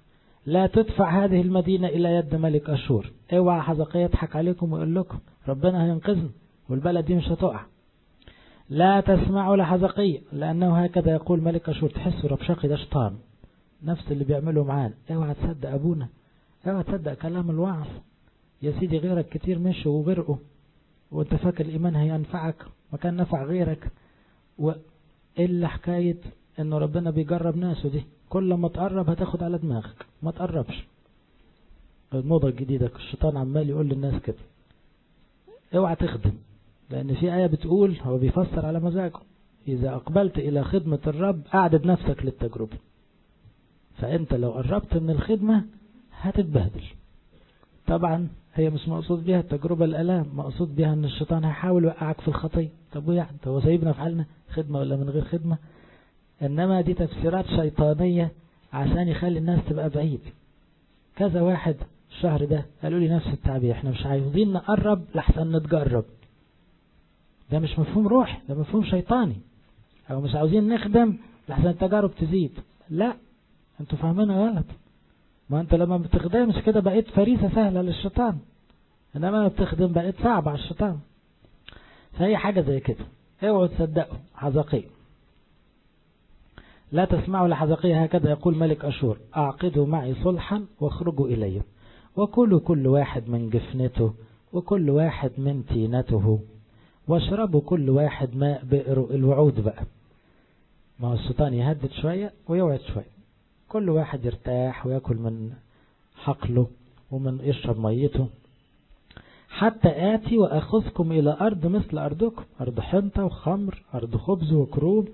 لا تدفع هذه المدينة إلى يد ملك أشور اوعى حزقية يضحك عليكم ويقول لكم ربنا هينقذنا والبلد دي مش هتقع لا تسمعوا لحزقية لأنه هكذا يقول ملك أشور تحسوا ربشاقي ده شيطان نفس اللي بيعمله معانا اوعى تصدق أبونا اوعى تصدق كلام الوعظ يا سيدي غيرك كتير مشوا وغرقوا وانت فاكر الإيمان هينفعك ما كان نفع غيرك وإلا حكاية انه ربنا بيجرب ناسه دي كل ما تقرب هتاخد على دماغك ما تقربش الموضة الجديدة الشيطان عمال يقول للناس كده اوعى تخدم لان في آية بتقول هو بيفسر على مزاجه إذا أقبلت إلى خدمة الرب أعدد نفسك للتجربة فأنت لو قربت من الخدمة هتتبهدل طبعا هي مش مقصود بها التجربة الألام مقصود بها أن الشيطان هيحاول يوقعك في الخطية طب ويعني هو سايبنا في حالنا خدمة ولا من غير خدمة إنما دي تفسيرات شيطانية عشان يخلي الناس تبقى بعيد كذا واحد الشهر ده قالوا لي نفس التعبير احنا مش عايزين نقرب لحسن نتجرب ده مش مفهوم روحي ده مفهوم شيطاني او مش عاوزين نخدم لحسن التجارب تزيد لا انتوا فاهمينها غلط ما انت لما بتخدمش كده بقيت فريسة سهلة للشيطان انما لما بتخدم بقيت صعب على الشيطان فهي حاجة زي كده اوعوا تصدقوا حزقية لا تسمعوا لحزقية هكذا يقول ملك أشور أعقدوا معي صلحا واخرجوا إلي وكلوا كل واحد من جفنته وكل واحد من تينته واشربوا كل واحد ماء بئر الوعود بقى ما هو الشيطان يهدد شوية ويوعد شوية كل واحد يرتاح ويأكل من حقله ومن يشرب ميته حتى آتي وأخذكم إلى أرض مثل أرضكم أرض حنطة وخمر أرض خبز وكروب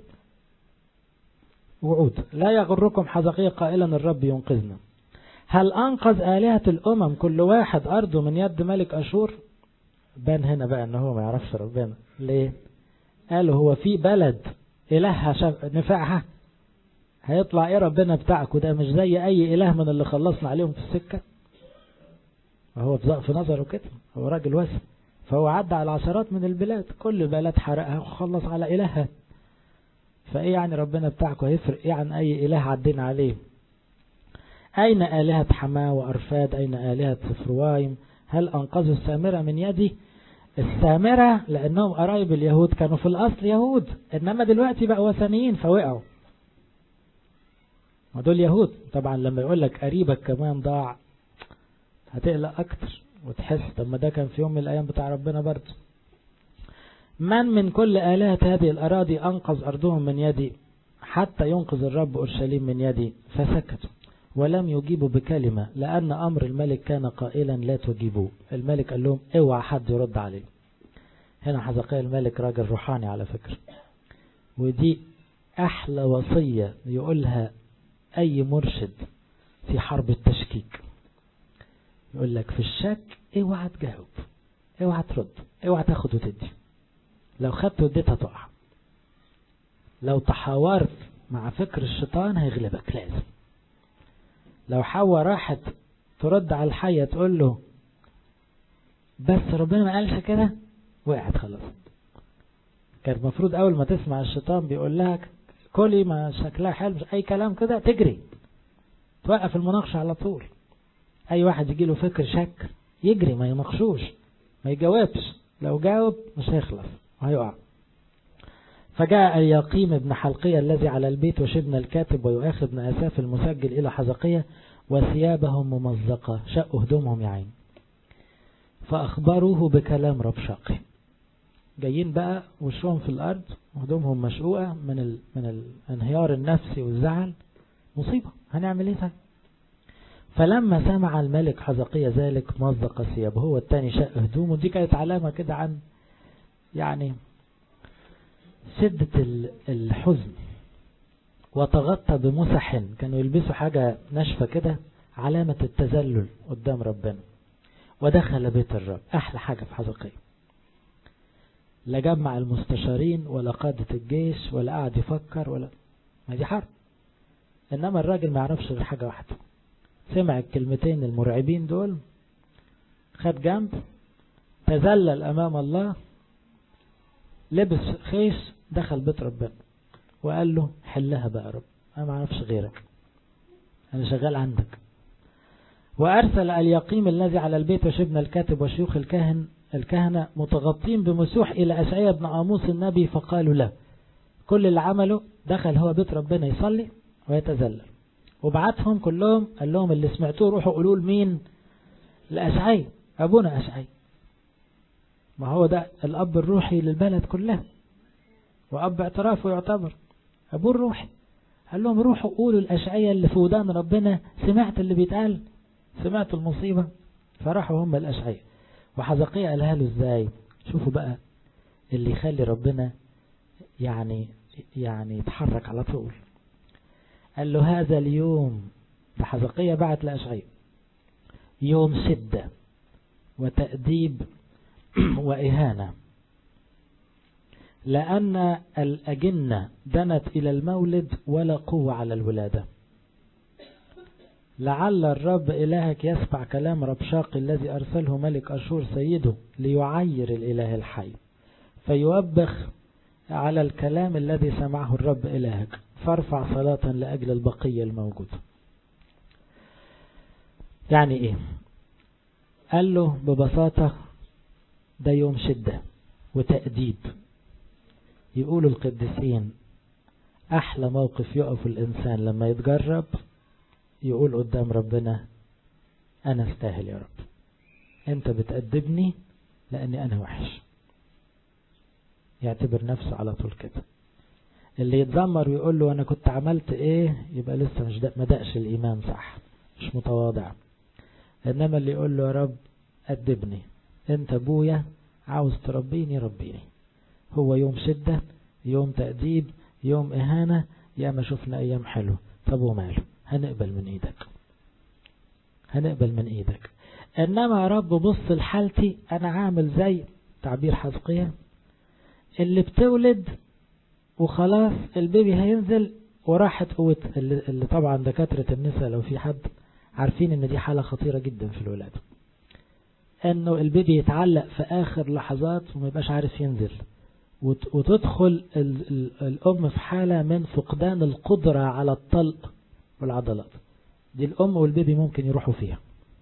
وعود لا يغركم حزقية قائلا الرب ينقذنا هل أنقذ آلهة الأمم كل واحد أرضه من يد ملك أشور بان هنا بقى أنه هو ما يعرفش ربنا ليه قالوا هو في بلد إلهها شف... نفعها هيطلع ايه ربنا بتاعكم ده مش زي اي اله من اللي خلصنا عليهم في السكة وهو في نظره كده هو راجل واسع فهو عدى على عشرات من البلاد كل بلد حرقها وخلص على الهها فايه يعني ربنا بتاعكم هيفرق ايه عن اي اله عدينا عليه اين الهة حماه وارفاد اين الهة سفروايم هل انقذوا السامرة من يدي السامرة لانهم قرايب اليهود كانوا في الاصل يهود انما دلوقتي بقوا وثنيين فوقعوا ودول يهود طبعا لما يقول لك قريبك كمان ضاع هتقلق اكتر وتحس طب ما ده كان في يوم من الايام بتاع ربنا برضه من من كل آلهة هذه الأراضي أنقذ أرضهم من يدي حتى ينقذ الرب أورشليم من يدي فسكتوا ولم يجيبوا بكلمة لأن أمر الملك كان قائلا لا تجيبوه الملك قال لهم اوعى حد يرد عليه هنا حزقيا الملك راجل روحاني على فكرة ودي أحلى وصية يقولها أي مرشد في حرب التشكيك يقول لك في الشك اوعى تجاوب اوعى ترد اوعى تاخد وتدي لو خدت وديت هتقع لو تحاورت مع فكر الشيطان هيغلبك لازم لو حواء راحت ترد على الحية تقول له بس ربنا ما قالش كده وقعت خلاص كان المفروض اول ما تسمع الشيطان بيقول لها كلي ما شكلها حلو مش اي كلام كده تجري توقف المناقشة على طول اي واحد يجي له فكر شك يجري ما يناقشوش ما يجاوبش لو جاوب مش هيخلص وهيقع فجاء اليقيم ابن حلقية الذي على البيت وشبنا الكاتب ويؤاخذ ابن أساف المسجل إلى حزقية وثيابهم ممزقة شقوا هدومهم يا عين فأخبروه بكلام ربشاقي جايين بقى وشهم في الأرض وهدومهم مشقوقة من ال... من الانهيار النفسي والزعل مصيبة هنعمل ايه طيب فلما سمع الملك حزقية ذلك مزق ثيابه هو التاني شق هدومه دي كانت علامة كده عن يعني شدة الحزن وتغطى بمسح كانوا يلبسوا حاجة ناشفة كده علامة التذلل قدام ربنا ودخل بيت الرب أحلى حاجة في حزقية لا جمع المستشارين ولا قادة الجيش ولا قاعد يفكر ولا ما دي حرب إنما الراجل ما يعرفش غير حاجة واحدة سمع الكلمتين المرعبين دول خد جنب تذلل أمام الله لبس خيش دخل بيت ربنا وقال له حلها بقى رب انا ما اعرفش غيرك انا شغال عندك وأرسل اليقيم الذي على البيت وشبنا الكاتب وشيوخ الكاهن الكهنة متغطين بمسوح إلى أشعياء بن عاموس النبي فقالوا له كل اللي عمله دخل هو بيت ربنا يصلي ويتذلل وبعتهم كلهم قال لهم اللي سمعتوه روحوا قولوا لمين لأشعي أبونا أشعي ما هو ده الأب الروحي للبلد كلها وأب اعترافه يعتبر أبوه الروحي قال لهم روحوا قولوا الأشعية اللي في ودان ربنا سمعت اللي بيتقال سمعت المصيبة فراحوا هم الأشعية وحزقية قالها له ازاي شوفوا بقى اللي يخلي ربنا يعني يعني يتحرك على طول قال له هذا اليوم ده حزقية بعت لأشعية يوم شدة وتأديب وإهانة لأن الأجنة دنت إلى المولد ولا قوة على الولادة لعل الرب إلهك يسمع كلام ربشاق الذي أرسله ملك أشور سيده ليعير الإله الحي فيوبخ على الكلام الذي سمعه الرب إلهك فارفع صلاة لأجل البقية الموجودة يعني إيه قال له ببساطة ده يوم شدة وتأديب يقولوا القديسين أحلى موقف يقف الإنسان لما يتجرب يقول قدام ربنا أنا استاهل يا رب أنت بتأدبني لأني أنا وحش يعتبر نفسه على طول كده اللي يتذمر ويقول له أنا كنت عملت إيه يبقى لسه مش ما دقش الإيمان صح مش متواضع إنما اللي يقول له يا رب أدبني أنت أبويا عاوز تربيني ربيني هو يوم شدة يوم تأديب يوم إهانة يا ما شفنا أيام حلوة طب وماله هنقبل من إيدك هنقبل من إيدك إنما يا رب بص لحالتي أنا عامل زي تعبير حزقية اللي بتولد وخلاص البيبي هينزل وراحت قوة اللي, اللي طبعا دكاترة النساء لو في حد عارفين ان دي حالة خطيرة جدا في الولادة انه البيبي يتعلق في اخر لحظات وما يبقاش عارف ينزل وتدخل الام في حالة من فقدان القدرة على الطلق والعضلات دي الام والبيبي ممكن يروحوا فيها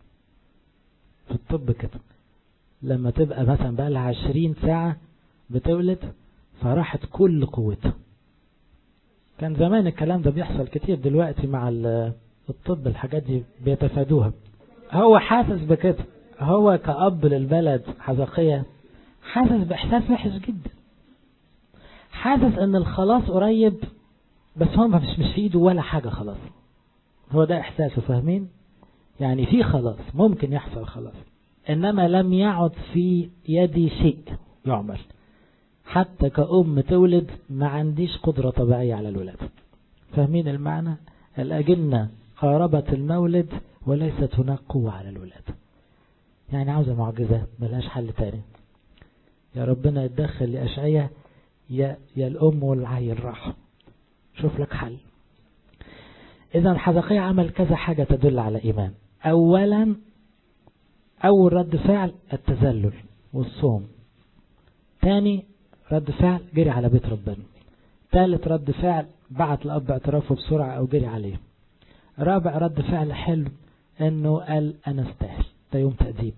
في الطب كده لما تبقى مثلا بقى لها 20 ساعة بتولد فراحت كل قوتها كان زمان الكلام ده بيحصل كتير دلوقتي مع الطب الحاجات دي بيتفادوها هو حاسس بكده هو كأب للبلد حزقية حاسس بإحساس وحش جدا حاسس ان الخلاص قريب بس هو مش مش في ايده ولا حاجة خلاص هو ده احساسه فاهمين يعني في خلاص ممكن يحصل خلاص انما لم يعد في يدي شيء يعمل حتى كأم تولد ما عنديش قدرة طبيعية على الولادة فاهمين المعنى الأجنة قاربت المولد وليست هناك قوة على الولادة يعني عاوزة معجزة ملهاش حل تاني يا ربنا يتدخل لأشعية يا, يا الأم والعيل راحوا شوف لك حل إذا حزقية عمل كذا حاجة تدل على إيمان أولا أول رد فعل التذلل والصوم ثاني رد فعل جري على بيت ربنا ثالث رد فعل بعت الأب اعترافه بسرعة أو جري عليه رابع رد فعل حلو أنه قال أنا استاهل ده يوم تأديب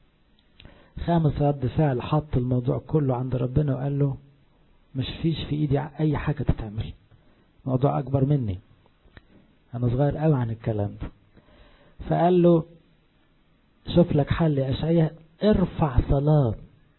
خامس رد فعل حط الموضوع كله عند ربنا وقال له مش فيش في ايدي اي حاجة تتعمل موضوع اكبر مني انا صغير قوي عن الكلام ده فقال له شوف لك حل يا اشعياء ارفع صلاة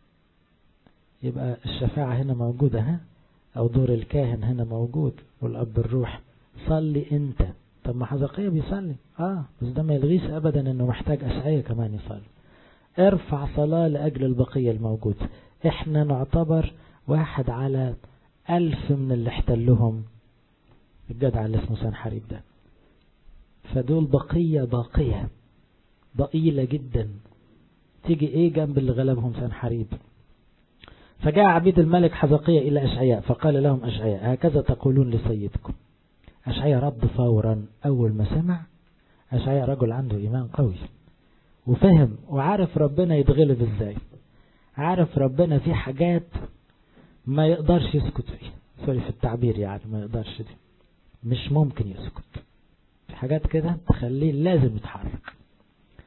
يبقى الشفاعة هنا موجودة ها او دور الكاهن هنا موجود والاب الروح صلي انت طب ما حزقية بيصلي اه بس ده ما يلغيش ابدا انه محتاج اشعياء كمان يصلي ارفع صلاة لأجل البقية الموجود احنا نعتبر واحد على ألف من اللي احتلهم الجدع اللي اسمه سنحريب ده فدول بقية باقية ضئيلة جدا تيجي ايه جنب اللي غلبهم سنحريب فجاء عبيد الملك حزقية إلى أشعياء فقال لهم أشعياء هكذا تقولون لسيدكم أشعياء رد فورا أول ما سمع أشعياء رجل عنده إيمان قوي وفهم وعارف ربنا يتغلب ازاي عارف ربنا في حاجات ما يقدرش يسكت فيها سوري في التعبير يعني ما يقدرش دي مش ممكن يسكت في حاجات كده تخليه لازم يتحرك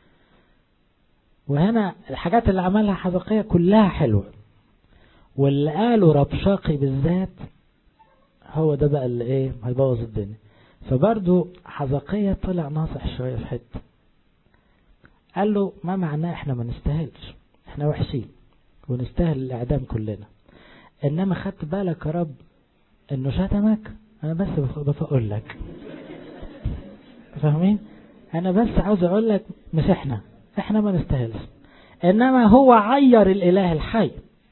وهنا الحاجات اللي عملها حزقية كلها حلوة واللي قالوا ربشاقي بالذات هو ده بقى اللي ايه هيبوظ الدنيا فبرضو حزقية طلع ناصح شوية في حتة قال له ما معناه احنا ما نستاهلش احنا وحشين ونستاهل الاعدام كلنا انما خدت بالك يا رب انه شتمك انا بس بقول لك فاهمين انا بس عاوز اقول لك مش احنا احنا ما نستاهلش انما هو عير الاله الحي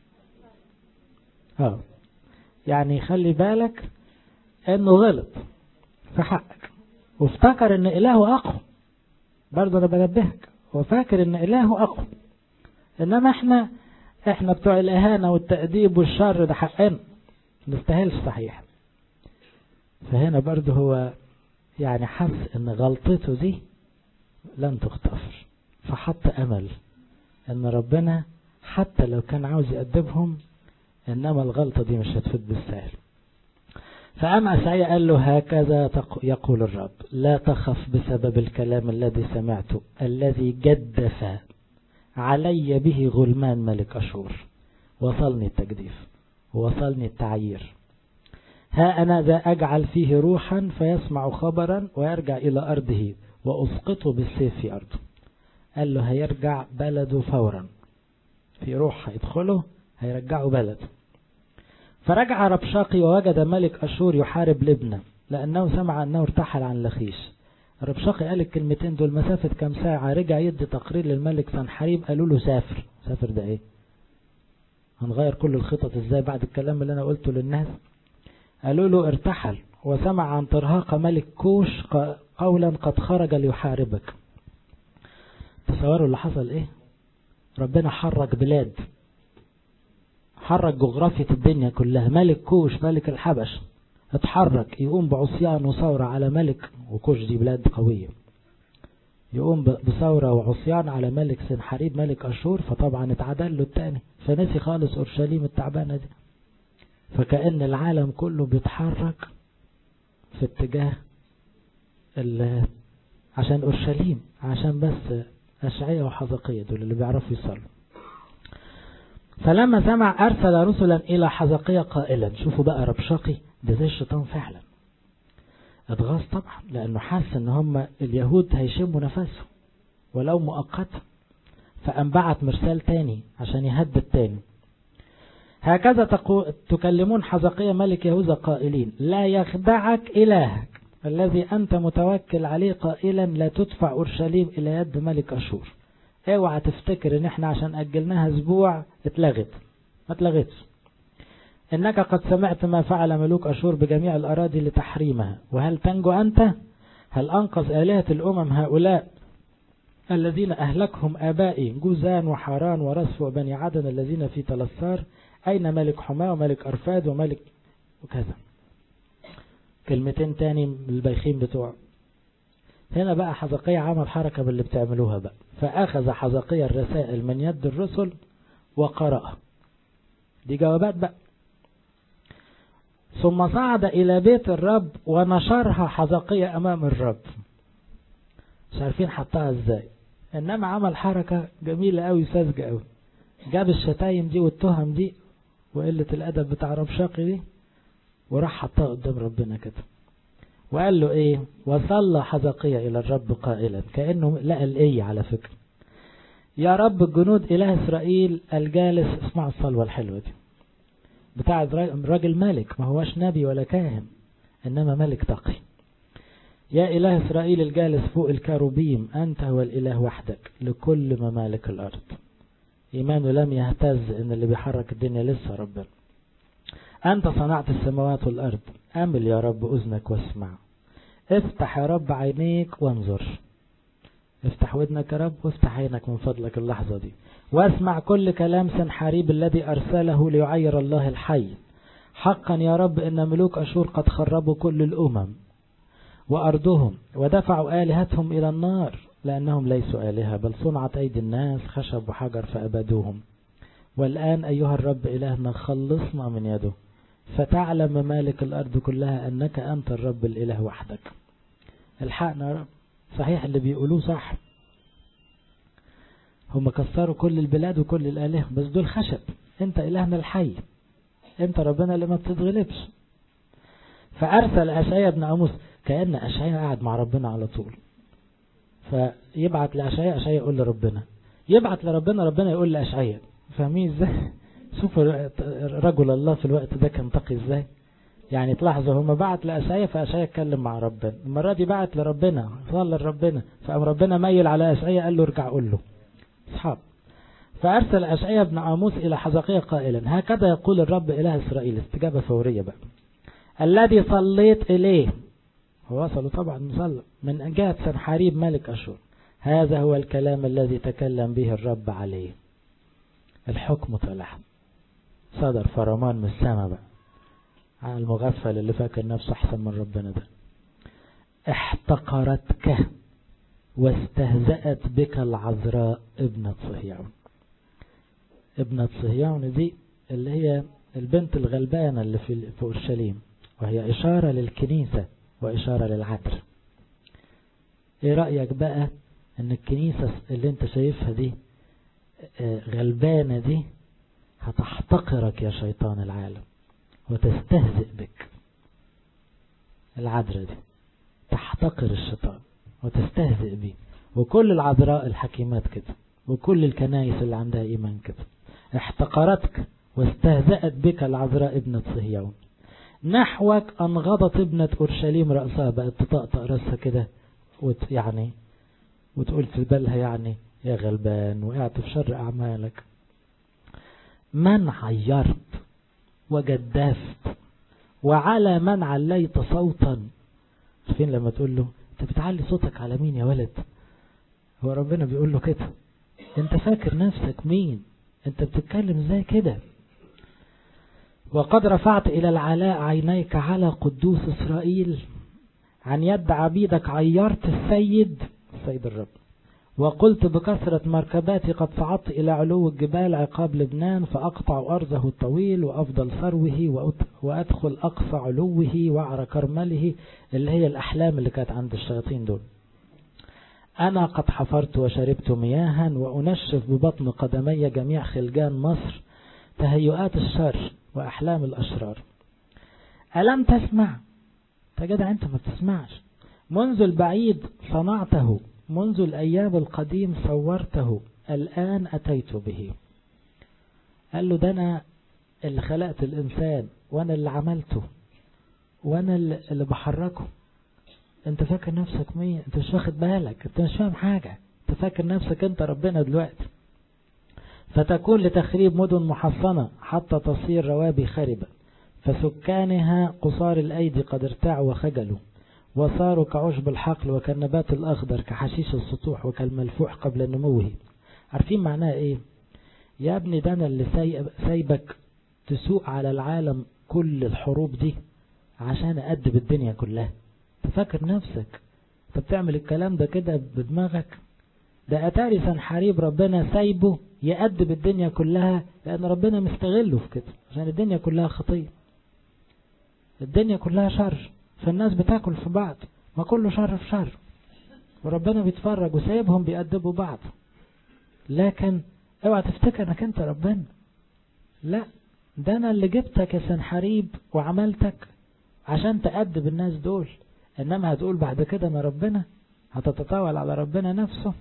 اه يعني خلي بالك انه غلط في حقك وافتكر ان الهه اقوى برضه انا بنبهك هو فاكر ان الهه اقوى انما احنا احنا بتوع الاهانه والتاديب والشر ده حقنا نستاهلش صحيح فهنا برضه هو يعني حس ان غلطته دي لن تغتفر فحط امل ان ربنا حتى لو كان عاوز يأدبهم انما الغلطة دي مش هتفيد بالسهل فقام أسعي قال له هكذا يقول الرب لا تخف بسبب الكلام الذي سمعته الذي جدف علي به غلمان ملك أشور وصلني التجديف وصلني التعيير ها أنا ذا أجعل فيه روحا فيسمع خبرا ويرجع إلى أرضه وأسقطه بالسيف في أرضه قال له هيرجع بلده فورا في روح هيدخله هيرجعه بلده فرجع ربشاقي ووجد ملك أشور يحارب لبنى لأنه سمع أنه ارتحل عن لخيش ربشاقي قال الكلمتين دول مسافة كام ساعة رجع يدي تقرير للملك سنحريب قالوا له سافر سافر ده ايه هنغير كل الخطط ازاي بعد الكلام اللي انا قلته للناس قالوا له ارتحل وسمع عن ترهاق ملك كوش قولا قد خرج ليحاربك تصوروا اللي حصل ايه ربنا حرك بلاد حرك جغرافية الدنيا كلها ملك كوش ملك الحبش اتحرك يقوم بعصيان وثورة على ملك وكوش دي بلاد قوية يقوم بثورة وعصيان على ملك سنحريب ملك أشور فطبعا اتعدل له التاني فنسي خالص أورشليم التعبانة دي فكأن العالم كله بيتحرك في اتجاه عشان أورشليم عشان بس أشعية وحزقية دول اللي بيعرفوا يصلوا فلما سمع أرسل رسلا إلى حزقية قائلا شوفوا بقى ربشاقي ده زي الشيطان فعلا اتغاظ طبعا لأنه حاسس ان هم اليهود هيشموا نفسهم ولو مؤقتا فأنبعت مرسال تاني عشان يهدد تاني هكذا تكلمون حزقية ملك يهوذا قائلين لا يخدعك إلهك الذي أنت متوكل عليه قائلا لا تدفع أورشليم إلى يد ملك أشور اوعى تفتكر ان احنا عشان أجلناها اسبوع اتلغت ما اتلغتش إنك قد سمعت ما فعل ملوك أشور بجميع الأراضي لتحريمها وهل تنجو أنت هل أنقذ آلهة الأمم هؤلاء الذين أهلكهم آبائي جوزان وحاران ورسف وبني عدن الذين في تلصار أين ملك حماه وملك أرفاد وملك وكذا كلمتين تاني من البيخين بتوع هنا بقى حزقية عمل حركة باللي بتعملوها بقى فأخذ حزقية الرسائل من يد الرسل وقرأها دي جوابات بقى ثم صعد إلى بيت الرب ونشرها حزقية أمام الرب مش عارفين حطها ازاي انما عمل حركة جميلة قوي ساذجة قوي جاب الشتايم دي والتهم دي وقلة الأدب بتاع ربشاقي دي وراح حطها قدام ربنا كده وقال له ايه وصلى حزقية الى الرب قائلا كأنه لقى الايه على فكرة يا رب الجنود اله اسرائيل الجالس اسمع الصلوة الحلوة دي بتاع راجل ملك ما هوش نبي ولا كاهن انما ملك تقي يا إله إسرائيل الجالس فوق الكاروبيم أنت هو الإله وحدك لكل ممالك الأرض إيمانه لم يهتز إن اللي بيحرك الدنيا لسه ربنا أنت صنعت السماوات والأرض أمل يا رب أذنك واسمع افتح يا رب عينيك وانظر افتح ودنك يا رب وافتح عينك من فضلك اللحظة دي واسمع كل كلام سنحاريب الذي أرسله ليعير الله الحي حقا يا رب إن ملوك أشور قد خربوا كل الأمم وأرضهم ودفعوا آلهتهم إلى النار لأنهم ليسوا آلهة بل صنعت أيدي الناس خشب وحجر فأبدوهم والآن أيها الرب إلهنا خلصنا من يده فتعلم ممالك الأرض كلها أنك أنت الرب الإله وحدك الحقنا يا رب صحيح اللي بيقولوه صح هم كسروا كل البلاد وكل الآلهة بس دول خشب انت إلهنا الحي انت ربنا اللي ما بتتغلبش فأرسل أشعيا بن أموس كأن أشعيا قاعد مع ربنا على طول فيبعت لأشعيا أشعيا يقول لربنا يبعت لربنا ربنا يقول لأشعيا فاهمين ازاي شوفوا رجل الله في الوقت ده كان تقي ازاي يعني تلاحظوا هم بعت لأشعيا فأشعيا اتكلم مع ربنا المرة دي بعت لربنا صلى لربنا فقام ربنا ميل على أشعيا قال له ارجع قول له اصحاب فأرسل أشعيا بن عاموس إلى حزقية قائلا هكذا يقول الرب إله إسرائيل استجابة فورية بقى الذي صليت إليه هو وصلوا طبعا مصلى من جهة سنحاريب ملك أشور هذا هو الكلام الذي تكلم به الرب عليه الحكم طلع صدر فرمان من السماء بقى على المغفل اللي فاكر نفسه أحسن من ربنا ده احتقرتك واستهزأت بك العذراء ابنة صهيون ابنة صهيون دي اللي هي البنت الغلبانة اللي في في أورشليم وهي إشارة للكنيسة وإشارة للعدل إيه رأيك بقى إن الكنيسة اللي أنت شايفها دي غلبانة دي هتحتقرك يا شيطان العالم وتستهزئ بك العذراء دي تحتقر الشيطان وتستهزئ به وكل العذراء الحكيمات كده وكل الكنائس اللي عندها إيمان كده احتقرتك واستهزأت بك العذراء ابنة صهيون نحوك أنغضت ابنة أورشليم رأسها بقت تطقطق رأسها كده وت يعني وتقول في بالها يعني يا غلبان وقعت في شر أعمالك من عيرت وجدفت وعلى من عليت صوتا فين لما تقول له انت بتعلي صوتك على مين يا ولد هو ربنا بيقول له كده انت فاكر نفسك مين انت بتتكلم ازاي كده وقد رفعت إلى العلاء عينيك على قدوس إسرائيل عن يد عبيدك عيرت السيد السيد الرب وقلت بكثرة مركباتي قد صعدت إلى علو الجبال عقاب لبنان فأقطع أرضه الطويل وأفضل ثروه وأدخل أقصى علوه وعر كرمله اللي هي الأحلام اللي كانت عند الشياطين دول أنا قد حفرت وشربت مياها وأنشف ببطن قدمي جميع خلجان مصر تهيؤات الشر وأحلام الأشرار ألم تسمع تجدع أنت ما بتسمعش منذ البعيد صنعته منذ الأيام القديم صورته الآن أتيت به قال له ده أنا اللي خلقت الإنسان وأنا اللي عملته وأنا اللي بحركه أنت فاكر نفسك مين أنت مش واخد بالك أنت مش فاهم حاجة أنت فاكر نفسك أنت ربنا دلوقتي فتكون لتخريب مدن محصنة حتى تصير روابي خربة فسكانها قصار الأيدي قد ارتعوا وخجلوا وصاروا كعشب الحقل وكالنبات الأخضر كحشيش السطوح وكالملفوح قبل نموه عارفين معناها ايه يا ابني ده انا اللي سايبك تسوق على العالم كل الحروب دي عشان أدب الدنيا كلها تفكر نفسك انت بتعمل الكلام ده كده بدماغك ده أتاري سنحاريب ربنا سايبه يأدب الدنيا كلها لأن ربنا مستغله في كده عشان الدنيا كلها خطية الدنيا كلها شر فالناس بتاكل في بعض ما كله شر في شر وربنا بيتفرج وسايبهم بيأدبوا بعض لكن اوعى تفتكر انك انت ربنا لا ده انا اللي جبتك يا سنحريب وعملتك عشان تأدب الناس دول انما هتقول بعد كده انا ربنا هتتطاول على ربنا نفسه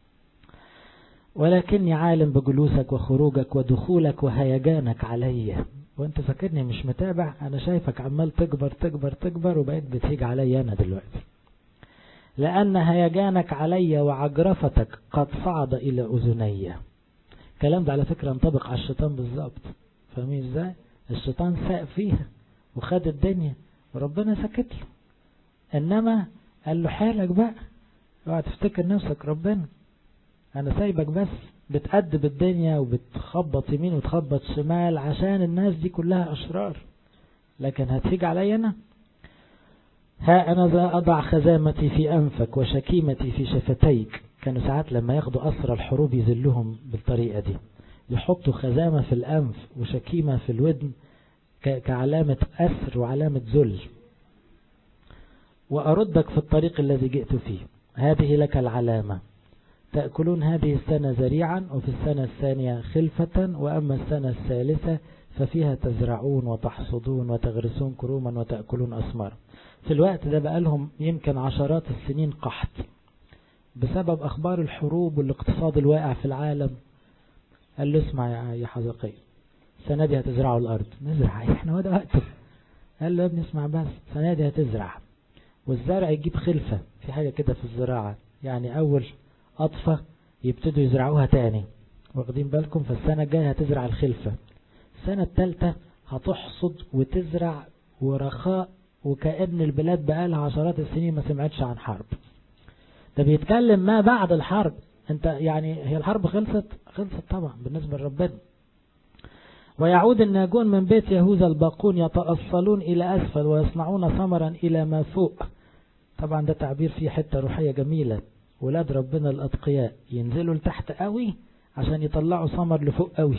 ولكني عالم بجلوسك وخروجك ودخولك وهيجانك علي وانت فاكرني مش متابع انا شايفك عمال تكبر تكبر تكبر وبقيت بتهيج علي انا دلوقتي لأن هيجانك علي وعجرفتك قد صعد إلى أذني الكلام ده على فكرة ينطبق على الشيطان بالظبط فاهمين ازاي الشيطان ساق فيها وخد الدنيا وربنا سكت له انما قال له حالك بقى اوعى تفتكر نفسك ربنا انا سايبك بس بتأدب الدنيا وبتخبط يمين وتخبط شمال عشان الناس دي كلها اشرار لكن هتيجي علي انا ها أنا ذا أضع خزامتي في أنفك وشكيمتي في شفتيك كانوا ساعات لما ياخدوا أسر الحروب يذلهم بالطريقة دي يحطوا خزامة في الأنف وشكيمة في الودن كعلامة أسر وعلامة ذل وأردك في الطريق الذي جئت فيه هذه لك العلامة تأكلون هذه السنة زريعا وفي السنة الثانية خلفة وأما السنة الثالثة ففيها تزرعون وتحصدون وتغرسون كروما وتأكلون أثمارا في الوقت ده بقى لهم يمكن عشرات السنين قحط بسبب أخبار الحروب والاقتصاد الواقع في العالم قال له اسمع يا حزقي السنة دي هتزرعوا الأرض نزرع احنا وده وقته قال له يا ابني اسمع بس السنة دي هتزرع والزرع يجيب خلفة في حاجة كده في الزراعة يعني أول قطفة يبتدوا يزرعوها تاني واخدين بالكم فالسنة الجاية هتزرع الخلفة السنة التالتة هتحصد وتزرع ورخاء وكأن البلاد بقالها عشرات السنين ما سمعتش عن حرب ده بيتكلم ما بعد الحرب انت يعني هي الحرب خلصت خلصت طبعا بالنسبة لربنا ويعود الناجون من بيت يهوذا الباقون يتأصلون إلى أسفل ويصنعون ثمرا إلى ما فوق طبعا ده تعبير فيه حتة روحية جميلة ولاد ربنا الأتقياء ينزلوا لتحت قوي عشان يطلعوا ثمر لفوق قوي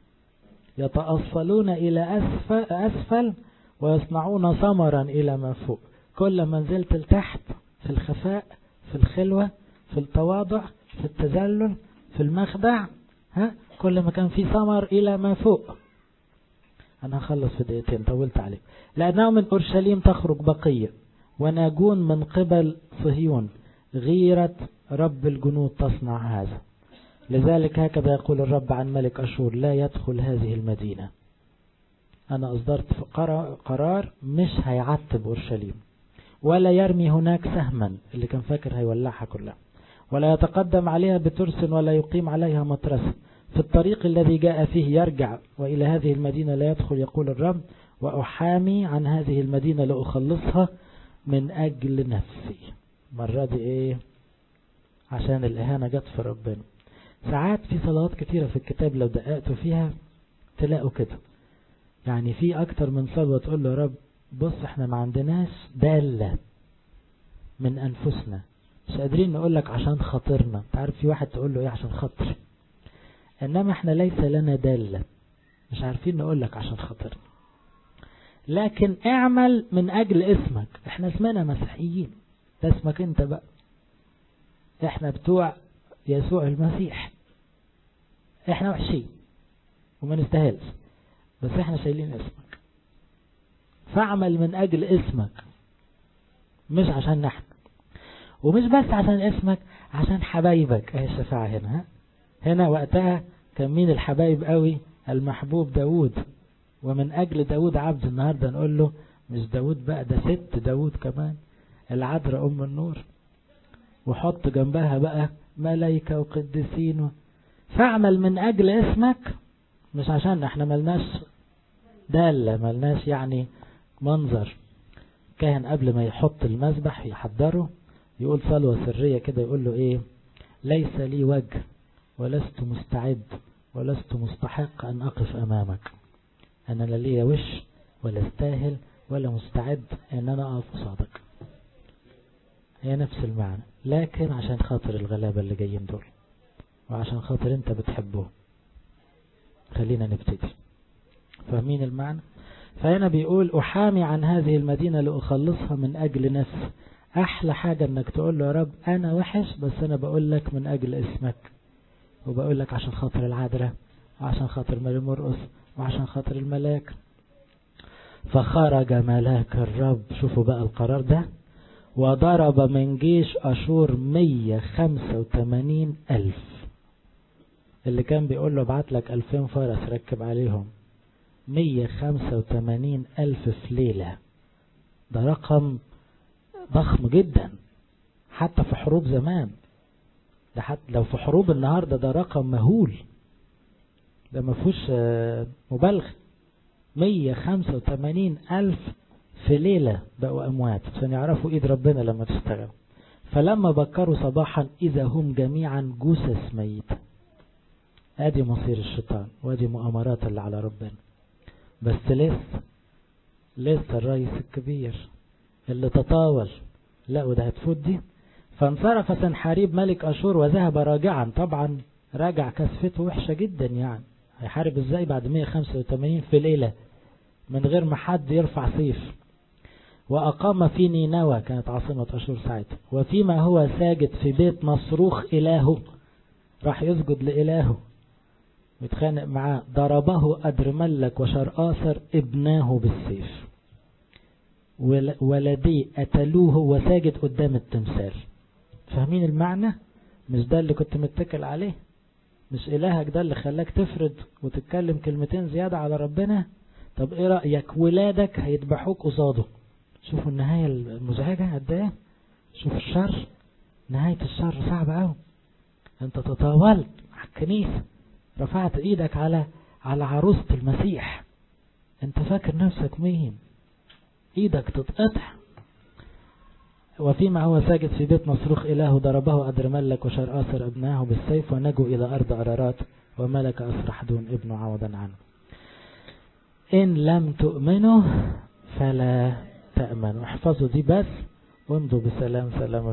يتأصلون إلى أسفل, أسفل ويصنعون ثمرا إلى ما فوق كل ما نزلت لتحت في الخفاء في الخلوة في التواضع في التذلل في المخدع ها كل ما كان في ثمر إلى ما فوق أنا هخلص في دقيقتين طولت عليك لأنه من أورشليم تخرج بقية وناجون من قبل صهيون غيرة رب الجنود تصنع هذا لذلك هكذا يقول الرب عن ملك أشور لا يدخل هذه المدينة أنا أصدرت قرار مش هيعتب أورشليم ولا يرمي هناك سهما اللي كان فاكر هيولعها كلها ولا يتقدم عليها بترس ولا يقيم عليها مترسة في الطريق الذي جاء فيه يرجع وإلى هذه المدينة لا يدخل يقول الرب وأحامي عن هذه المدينة لأخلصها من أجل نفسي مرة دي إيه عشان الإهانة جت في ربنا ساعات في صلوات كتيرة في الكتاب لو دققتوا فيها تلاقوا كده يعني في أكتر من صلوة تقول له يا رب بص احنا ما عندناش دالة من أنفسنا مش قادرين نقول لك عشان خاطرنا تعرف في واحد تقول له ايه عشان خاطر انما احنا ليس لنا دالة مش عارفين نقول لك عشان خاطرنا لكن اعمل من اجل اسمك احنا اسمنا مسيحيين ده اسمك انت بقى احنا بتوع يسوع المسيح احنا وحشين وما نستاهلش بس احنا شايلين اسمك فاعمل من اجل اسمك مش عشان نحن ومش بس عشان اسمك عشان حبايبك اهي الشفاعة هنا ها؟ هنا وقتها كان مين الحبايب قوي المحبوب داود ومن اجل داود عبد النهاردة نقول له مش داود بقى ده ست داود كمان العذراء ام النور وحط جنبها بقى ملايكة وقديسين فاعمل من اجل اسمك مش عشان احنا ملناش دالة ملناش يعني منظر كان قبل ما يحط المذبح يحضره يقول صلوة سرية كده يقول له ايه ليس لي وجه ولست مستعد ولست مستحق ان اقف امامك انا لا لي وش ولا استاهل ولا مستعد ان انا اقف قصادك هي نفس المعنى لكن عشان خاطر الغلابة اللي جايين دول وعشان خاطر انت بتحبه خلينا نبتدي فاهمين المعنى فهنا بيقول أحامي عن هذه المدينة لأخلصها من أجل نفسي أحلى حاجة أنك تقول له يا رب أنا وحش بس أنا بقول لك من أجل اسمك وبقول لك عشان خاطر العذراء وعشان خاطر ماري مرقس وعشان خاطر الملاك فخرج ملاك الرب شوفوا بقى القرار ده وضرب من جيش أشور 185 ألف اللي كان بيقول له ابعت لك 2000 فرس ركب عليهم 185 ألف في ليلة ده رقم ضخم جدا حتى في حروب زمان ده حتى لو في حروب النهاردة ده رقم مهول ده ما فيهوش مبالغة 185 ألف في ليلة بقوا أموات عشان يعرفوا إيد ربنا لما تشتغل فلما بكروا صباحا إذا هم جميعا جثث ميتة ادي مصير الشيطان وادي مؤامرات اللي على ربنا بس لسه لسه الرئيس الكبير اللي تطاول لا وده هتفوت دي فانصرف سنحاريب ملك أشور وذهب راجعا طبعا راجع كسفته وحشة جدا يعني هيحارب ازاي بعد 185 في ليلة من غير ما حد يرفع سيف وأقام في نينوى كانت عاصمة أشور ساعتها وفيما هو ساجد في بيت مصروخ إلهه راح يسجد لإلهه متخانق معاه ضربه أدرملك وشرآسر ابناه بالسيف ولديه قتلوه وساجد قدام التمثال فاهمين المعنى مش ده اللي كنت متكل عليه مش إلهك ده اللي خلاك تفرد وتتكلم كلمتين زيادة على ربنا طب ايه رأيك ولادك هيذبحوك قصاده شوفوا النهاية المزعجة قد ايه شوف الشر نهاية الشر صعبة قوي انت تطاولت على الكنيسة رفعت ايدك على على عروسة المسيح انت فاكر نفسك مين ايدك تتقطع وفيما هو ساجد في بيت مصروخ إله ضربه أدرملك وشرآسر ابناه بالسيف ونجوا إلى أرض أرارات وملك أسرحدون ابن عوضا عنه إن لم تؤمنوا فلا تأمنوا احفظوا دي بس وامضوا بسلام سلام